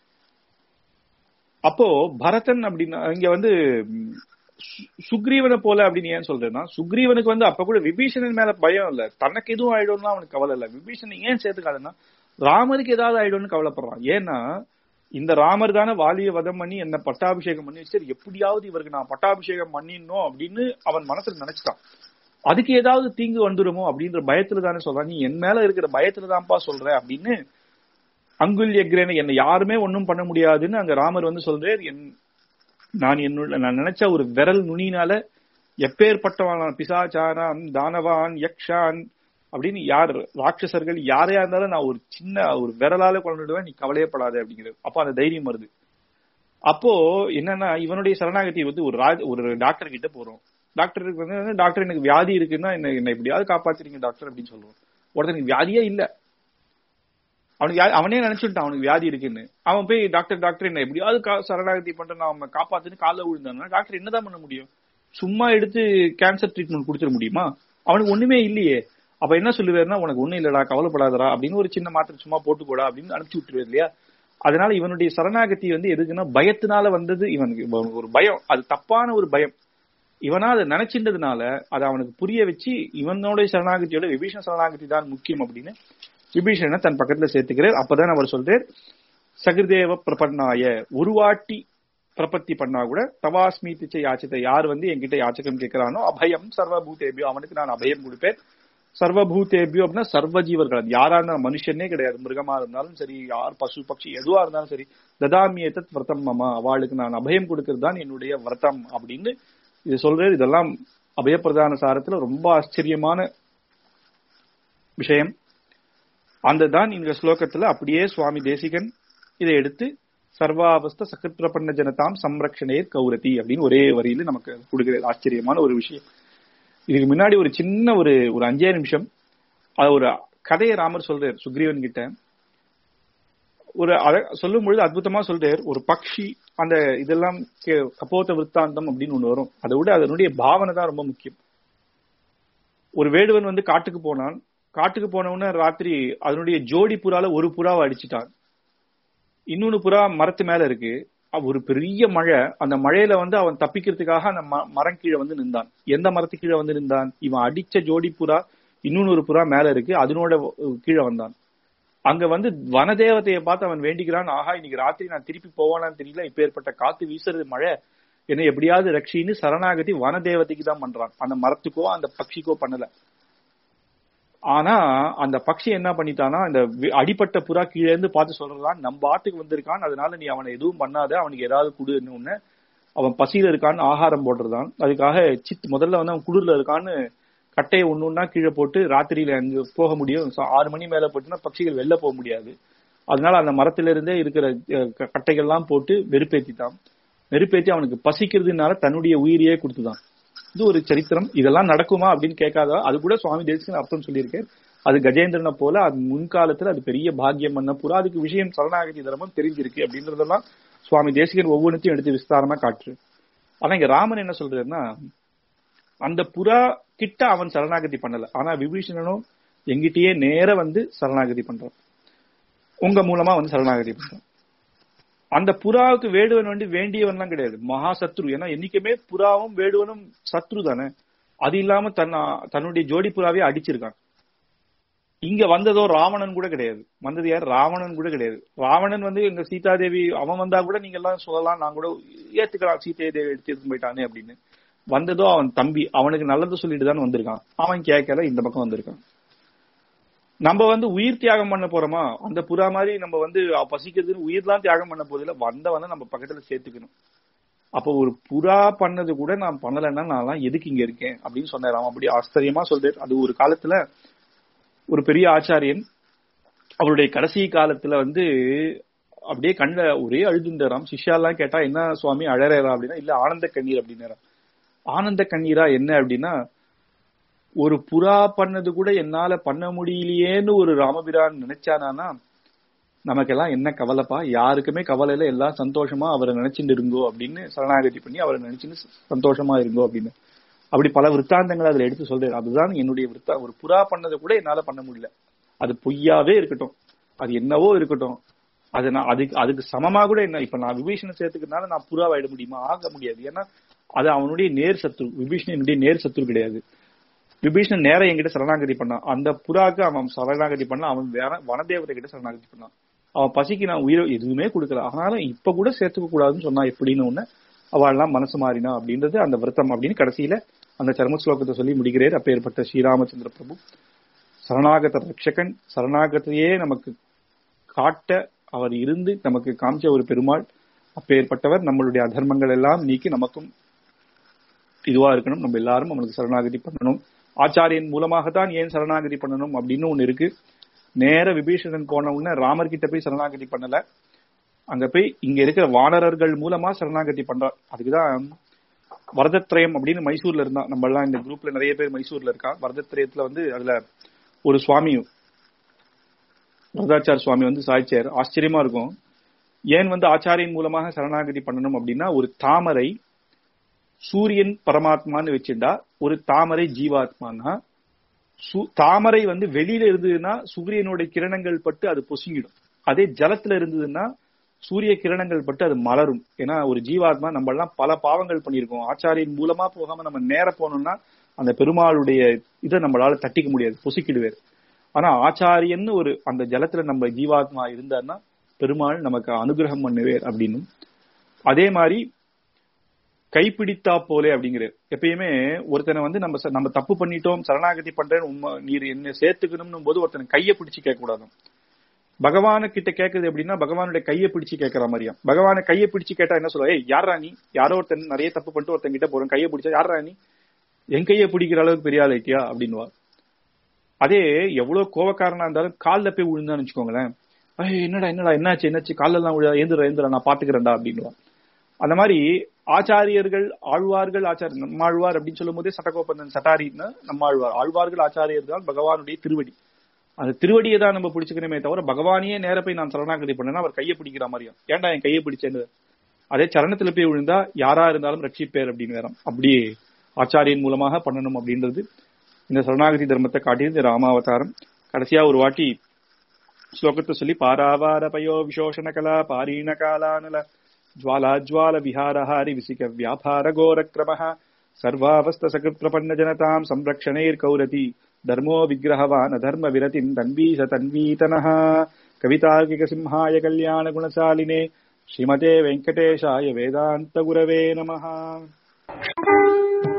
அப்போ பரதன் அப்படின்னா இங்க வந்து ம், சு- சுக்ரீவனை போல அப்படின்னு ஏன் சொல்றேன்னா சுக்ரீவனுக்கு வந்து அப்ப கூட விபீஷணன் மேல பயம் இல்ல தனக்கு எதுவும் ஆயிடும்னு அவனுக்கு கவலை இல்ல விபீஷணன் ஏன் சேர்த்துக்காதுன்னா ராமருக்கு ஏதாவது ஆயிடும்னு கவலைப்படுறான் ஏன்னா இந்த ராமர் தானே வாலிய வதம் பண்ணி என்ன பட்டாபிஷேகம் பண்ணி வச்சு எப்படியாவது இவருக்கு நான் பட்டாபிஷேகம் பண்ணிடணும் அப்படின்னு அவன் மனசுல நினைச்சிட்டான் அதுக்கு ஏதாவது தீங்கு வந்துருமோ அப்படின்ற பயத்துல தானே சொல்றான் நீ என் மேல இருக்கிற பயத்துல தான்ப்பா சொல்ற அப்படின்னு அங்குல் எக்ரேன என்னை யாருமே ஒண்ணும் பண்ண முடியாதுன்னு அங்க ராமர் வந்து சொல்றார் என் நான் என்னுள்ள நான் நினைச்ச ஒரு விரல் நுனினால எப்பேற்பட்டவன் பிசாச்சாரம் தானவான் யக்ஷான் அப்படின்னு யார் ராட்சசர்கள் யாரையா இருந்தாலும் நான் ஒரு சின்ன ஒரு விரலால கொண்டுடுவேன் நீ கவலையப்படாத அப்படிங்கிறது அப்ப அந்த தைரியம் வருது அப்போ என்னன்னா இவனுடைய சரணாகதி வந்து ஒரு ராஜ் ஒரு டாக்டர் கிட்ட போறோம் டாக்டருக்கு வந்து டாக்டர் எனக்கு வியாதி இருக்குன்னா என்ன என்ன எப்படியாவது காப்பாத்துறீங்க டாக்டர் அப்படின்னு சொல்றோம் ஒருத்தனுக்கு வியாதியே இல்ல அவனுக்கு யா- அவனே நினைச்சுட்டான் அவனுக்கு வியாதி இருக்குன்னு அவன் போய் டாக்டர் டாக்டர் என்ன எப்படியாவது கா- சரணாகதி பண்றேன் அவன் காப்பாத்துன்னு காலைல விழுந்தான்னா டாக்டர் என்னதான் பண்ண முடியும் சும்மா எடுத்து கேன்சர் ட்ரீட்மெண்ட் கொடுத்துட முடியுமா அவனுக்கு ஒண்ணுமே இல்லையே அப்ப என்ன சொல்லுவாருன்னா உனக்கு ஒண்ணும் இல்லடா கவலைப்படாதடா அப்படின்னு ஒரு சின்ன மாத்திரை சும்மா போட்டுக்கூடா அப்படின்னு அனுப்பிச்சு விட்டுருவாரு இல்லையா அதனால இவனுடைய சரணாகதி வந்து எதுக்குன்னா பயத்தினால வந்தது இவனுக்கு இவனுக்கு ஒரு பயம் அது தப்பான ஒரு பயம் இவனா அதை நினைச்சின்றதுனால அதை அவனுக்கு புரிய வச்சு இவனோட சரணாகதியோட விபீஷண சரணாகதி தான் முக்கியம் அப்படின்னு விபீஷணனை தன் பக்கத்துல சேர்த்துக்கிறார் அப்பதான் அவர் சொல்றார் சகிருதேவ பிரபன்னாய ஒருவாட்டி பிரபத்தி பண்ணா கூட தவாஸ்மி திச்சை யாச்சித்த யார் வந்து என்கிட்ட யாச்சகம் கேட்கிறானோ அபயம் சர்வபூதேபியோ அவனுக்கு நான் அபயம் கொடுப்பேன் சர்வபூதேபியோ அப்படின்னா சர்வ ஜீவர்கள் அது யாரா இருந்தாலும் மனுஷனே கிடையாது மிருகமா இருந்தாலும் சரி யார் பசு பட்சி எதுவா இருந்தாலும் சரி ததாமியத்தத் விரதம் மமா அவளுக்கு நான் அபயம் கொடுக்கிறது தான் என்னுடைய விரதம் அப்படின்னு இது சொல்றது இதெல்லாம் அபயப்பிரதான சாரத்துல ரொம்ப ஆச்சரியமான விஷயம் அந்த தான் இந்த ஸ்லோகத்துல அப்படியே சுவாமி தேசிகன் இதை எடுத்து சர்வாவஸ்த சகத்ரபண்ண ஜனதாம் சம்ரக்ஷணேர் கௌரதி அப்படின்னு ஒரே வரியில நமக்கு கொடுக்கிற ஆச்சரியமான ஒரு விஷயம் இதுக்கு முன்னாடி ஒரு சின்ன ஒரு ஒரு அஞ்சே நிமிஷம் அது ஒரு கதையை ராமர் சொல்றார் சுக்ரீவன் கிட்ட ஒரு அத- சொல்லும் பொழுது அற்புதமா சொல்றார் ஒரு பக்ஷி அந்த இதெல்லாம் கே- கபோத விற்த்தாந்தம் அப்படின்னு ஒண்ணு வரும் அதை விட அதனுடைய பாவனை தான் ரொம்ப முக்கியம் ஒரு வேடுவன் வந்து காட்டுக்கு போனான் காட்டுக்கு போனவுடனே ராத்திரி அதனுடைய ஜோடி புறால ஒரு புறாவை அடிச்சிட்டான் இன்னொன்னு புறா மரத்து மேல இருக்கு அவ- ஒரு பெரிய மழை அந்த மழையில வந்து அவன் தப்பிக்கிறதுக்காக அந்த ம- மரம் கீழே வந்து நின்றான் எந்த மரத்து கீழே வந்து நின்றான் இவன் அடிச்ச ஜோடி புறா இன்னொன்னு ஒரு புறா மேல இருக்கு அதனோட அஹ், கீழே வந்தான் அங்க வந்து வனதேவதையை பார்த்து அவன் வேண்டிக்கிறான் ஆஹா இன்னைக்கு ராத்திரி நான் திருப்பி போவானான்னு தெரியல இப்ப ஏற்பட்ட காத்து வீசுறது மழை என்னை எப்படியாவது ரட்சின்னு சரணாகதி வனதேவதைக்கு தான் பண்றான் அந்த மரத்துக்கோ அந்த பட்சிக்கோ பண்ணல ஆனா அந்த பக்ஷி என்ன பண்ணிட்டானா அந்த வி- அடிபட்ட புறா கீழே இருந்து பார்த்து சொல்றதான் நம்ம ஆட்டுக்கு வந்திருக்கான் அதனால நீ அவனை எதுவும் பண்ணாத அவனுக்கு ஏதாவது குடுன்னு ஒண்ணு அவன் பசியில இருக்கான்னு ஆகாரம் போடுறதான் அதுக்காக சித் முதல்ல வந்து அவன் குளிர்ல இருக்கான்னு கட்டையை ஒண்ணு ஒண்ணா கீழே போட்டு ராத்திரியில அங்க போக முடியும் So, ஆறு மணி மேல போட்டுன்னா பட்சிகள் வெளில போக முடியாது அதனால அந்த மரத்துல இருந்தே இருக்கிற அஹ், க- கட்டைகள்லாம் போட்டு வெறுப்பேத்திட்டான் வெறுப்பேத்தி அவனுக்கு பசிக்கிறதுனால தன்னுடைய உயிரையே கொடுத்துதான் இது ஒரு சரித்திரம் இதெல்லாம் நடக்குமா அப்படின்னு கேட்காதா அது கூட சுவாமி தேசிகன் அர்த்தம் சொல்லியிருக்கேன் அது கஜேந்திரனை போல அது முன்காலத்துல அது பெரிய பாக்கியம் பண்ண புறா அதுக்கு விஷயம் சரணாகதி தர்மம் தெரிஞ்சிருக்கு அப்படின்றதெல்லாம் சுவாமி தேசிகன் ஒவ்வொன்றுத்தையும் எடுத்து விஸ்தாரமா காட்டுரு ஆனா இங்க ராமன் என்ன சொல்றாருன்னா அந்த புறா கிட்ட அவன் சரணாகதி பண்ணல ஆனா விபீஷணனும் எங்கிட்டயே நேர வந்து சரணாகதி பண்றான் உங்க மூலமா வந்து சரணாகதி பண்றான் அந்த புறாவுக்கு வேடுவன் வந்து வேண்டியவன்லாம் கிடையாது மகா சத்ரு ஏன்னா என்னைக்குமே புறாவும் வேடுவனும் சத்ரு தானே அது இல்லாம தன் தன்னுடைய ஜோடி புறாவே அடிச்சிருக்கான் இங்க வந்ததோ ராவணன் கூட கிடையாது வந்தது யார் ராவணன் கூட கிடையாது ராவணன் வந்து எங்க சீதாதேவி அவன் வந்தா கூட நீங்க எல்லாம் சொல்லலாம் நான் கூட ஏத்துக்கலாம் சீதையை தேவி எடுத்து எடுத்து போயிட்டானே அப்படின்னு வந்ததோ அவன் தம்பி அவனுக்கு நல்லது சொல்லிட்டு தான் வந்திருக்கான் அவன் கேட்கல இந்த பக்கம் வந்திருக்கான் நம்ம வந்து உயிர் தியாகம் பண்ண போறோமா அந்த புறா மாதிரி நம்ம வந்து பசிக்கிறதுன்னு உயிர் தான் தியாகம் பண்ண போதில்ல வந்த வந்து நம்ம பக்கத்துல சேர்த்துக்கணும் அப்போ ஒரு புறா பண்ணது கூட நான் பண்ணலைன்னா நான் எதுக்கு இங்க இருக்கேன் அப்படின்னு சொன்னாராம் அப்படி ஆச்சரியமா சொல்றாரு அது ஒரு காலத்துல ஒரு பெரிய ஆச்சாரியன் அவருடைய கடைசி காலத்துல வந்து அப்படியே கண்ட ஒரே அழுதுண்டாராம் சிஷ்யாலாம் கேட்டா என்ன சுவாமி அழறா அப்படின்னா இல்ல ஆனந்த கண்ணீர் அப்படின்னாராம் ஆனந்த கண்ணீரா என்ன அப்படின்னா ஒரு புறா பண்ணது கூட என்னால பண்ண முடியலையேன்னு ஒரு ராமபிரான் நினைச்சானா நமக்கெல்லாம் என்ன கவலைப்பா யாருக்குமே கவலை இல்ல எல்லாம் சந்தோஷமா அவரை நினைச்சுட்டு இருங்கோ அப்படின்னு சரணாகதி பண்ணி அவரை நினைச்சுன்னு சந்தோஷமா இருங்கோ அப்படின்னு அப்படி பல விற்த்தாந்தங்கள் அதுல எடுத்து சொல்றாரு அதுதான் என்னுடைய விற்த்தா ஒரு புறா பண்ணதை கூட என்னால பண்ண முடியல அது பொய்யாவே இருக்கட்டும் அது என்னவோ இருக்கட்டும் அது நான் அதுக்கு அதுக்கு சமமா கூட என்ன இப்ப நான் விபீஷனை சேர்த்துக்கிறதுனால நான் புறாவாயிட முடியுமா ஆக முடியாது ஏன்னா அது அவனுடைய நேர் சத்ரு விபீஷன் என்னுடைய நேர் சத்ரு கிடையாது விபீஷணன் நேரம் என்கிட்ட சரணாகதி பண்ணான் அந்த புறாக்கு அவன் சரணாகதி பண்ண அவன் வேற வனதேவதை கிட்ட சரணாகதி பண்ணான் அவன் பசிக்கு நான் உயிரை எதுவுமே கொடுக்கல ஆனாலும் இப்ப கூட சேர்த்துக்க கூடாதுன்னு சொன்னா எப்படின்னு ஒண்ணு அவள்லாம் மனசு மாறினா அப்படின்றது அந்த விரதம் அப்படின்னு கடைசியில அந்த சர்ம ஸ்லோகத்தை சொல்லி முடிக்கிறார் அப்பேற்பட்ட ஸ்ரீராமச்சந்திர பிரபு சரணாகத ரட்சகன் சரணாகத்தையே நமக்கு காட்ட அவர் இருந்து நமக்கு காமிச்ச ஒரு பெருமாள் அப்பேற்பட்டவர் நம்மளுடைய அதர்மங்கள் எல்லாம் நீக்கி நமக்கும் இதுவா இருக்கணும் நம்ம எல்லாரும் நம்மளுக்கு சரணாகதி பண்ணணும் ஆச்சாரியன் மூலமாக தான் ஏன் சரணாகதி பண்ணணும் அப்படின்னு ஒண்ணு இருக்கு நேர விபீஷணன் போன உடனே ராமர் கிட்ட போய் சரணாகதி பண்ணல அங்க போய் இங்க இருக்கிற வானரர்கள் மூலமா சரணாகதி பண்றார் அதுக்குதான் வரதத்ரயம் அப்படின்னு மைசூர்ல இருந்தா நம்ம எல்லாம் இந்த குரூப்ல நிறைய பேர் மைசூர்ல இருக்கா வரதத்ரயத்துல வந்து அதுல ஒரு சுவாமி வரதாச்சார் சுவாமி வந்து சாய்ச்சார் ஆச்சரியமா இருக்கும் ஏன் வந்து ஆச்சாரியின் மூலமாக சரணாகதி பண்ணணும் அப்படின்னா ஒரு தாமரை சூரியன் பரமாத்மான்னு வச்சிருந்தா ஒரு தாமரை ஜீவாத்மானா தாமரை வந்து வெளியில இருந்ததுன்னா சூரியனுடைய கிரணங்கள் பட்டு அது பொசுங்கிடும் அதே ஜலத்துல இருந்ததுன்னா சூரிய கிரணங்கள் பட்டு அது மலரும் ஏன்னா ஒரு ஜீவாத்மா நம்ம எல்லாம் பல பாவங்கள் பண்ணியிருக்கோம் ஆச்சாரியின் மூலமா போகாம நம்ம நேர போனோம்னா அந்த பெருமாளுடைய இதை நம்மளால தட்டிக்க முடியாது பொசுக்கிடுவார் ஆனா ஆச்சாரியன்னு ஒரு அந்த ஜலத்துல நம்ம ஜீவாத்மா இருந்தார்னா பெருமாள் நமக்கு அனுகிரகம் பண்ணுவேர் அப்படின்னு அதே மாதிரி கைப்பிடித்தா போலே அப்படிங்கிற எப்பயுமே ஒருத்தனை வந்து நம்ம நம்ம தப்பு பண்ணிட்டோம் சரணாகதி பண்றேன்னு உண்மை நீர் என்ன சேர்த்துக்கணும் போது ஒருத்தனை கையை பிடிச்சு கேட்க கூடாது பகவான கிட்ட கேக்குது அப்படின்னா பகவானுடைய கையை பிடிச்சு கேட்கற மாதிரியா பகவான கையை பிடிச்சு கேட்டா என்ன சொல்லுவா ஏய் யாரா நீ யாரோ ஒருத்தன் நிறைய தப்பு பண்ணிட்டு ஒருத்தன் கிட்ட போறோம் கையை பிடிச்சா யாரா நீ என் கையை பிடிக்கிற அளவுக்கு பெரிய ஆள் ஐக்கியா அப்படின்வா அதே எவ்வளவு கோவக்காரனா இருந்தாலும் காலில் போய் விழுந்தான்னு வச்சுக்கோங்களேன் என்னடா என்னடா என்னாச்சு என்னாச்சு காலில் எல்லாம் விழா ஏந்திர ஏந்திர நான் பாத்துக்கிறேன்டா அப்படின்வா அந்த மாதிரி ஆச்சாரியர்கள் ஆழ்வார்கள் ஆச்சாரிய நம்மாழ்வார் அப்படின்னு சொல்லும் போதே சட்டகோப்பந்தன் சட்டாரின்னு நம்மாழ்வார் ஆழ்வார்கள் ஆச்சாரியர்கள் பகவானுடைய திருவடி அந்த திருவடியை தான் நம்ம பிடிச்சுக்கணுமே தவிர பகவானையே நேர போய் நான் சரணாகதி பண்ணேன்னா அவர் கையை பிடிக்கிற மாதிரியும் ஏன்டா என் கையை பிடிச்சேன்னு அதே சரணத்துல போய் விழுந்தா யாரா இருந்தாலும் ரட்சிப்பேர் அப்படின்னு வேறாம் அப்படியே ஆச்சாரியன் மூலமாக பண்ணணும் அப்படின்றது இந்த சரணாகதி தர்மத்தை காட்டியது இந்த ராமாவதாரம் கடைசியா ஒரு வாட்டி ஸ்லோகத்தை சொல்லி பாராவார பயோ விசோஷண கலா பாரீண காலானல ज्वालाज्वाल विहारहारि विसिक व्यापार घोरक्रमः सर्वावस्थ सकृत् प्रपन्न जनताम् संरक्षणैर्कौरति धर्मो विग्रहवान् अधर्म विरतिम् तन्वीस तन्वीतनः कवितार्किक सिंहाय कल्याण गुणशालिने श्रीमते वेङ्कटेशाय वेदान्त गुरवे नमः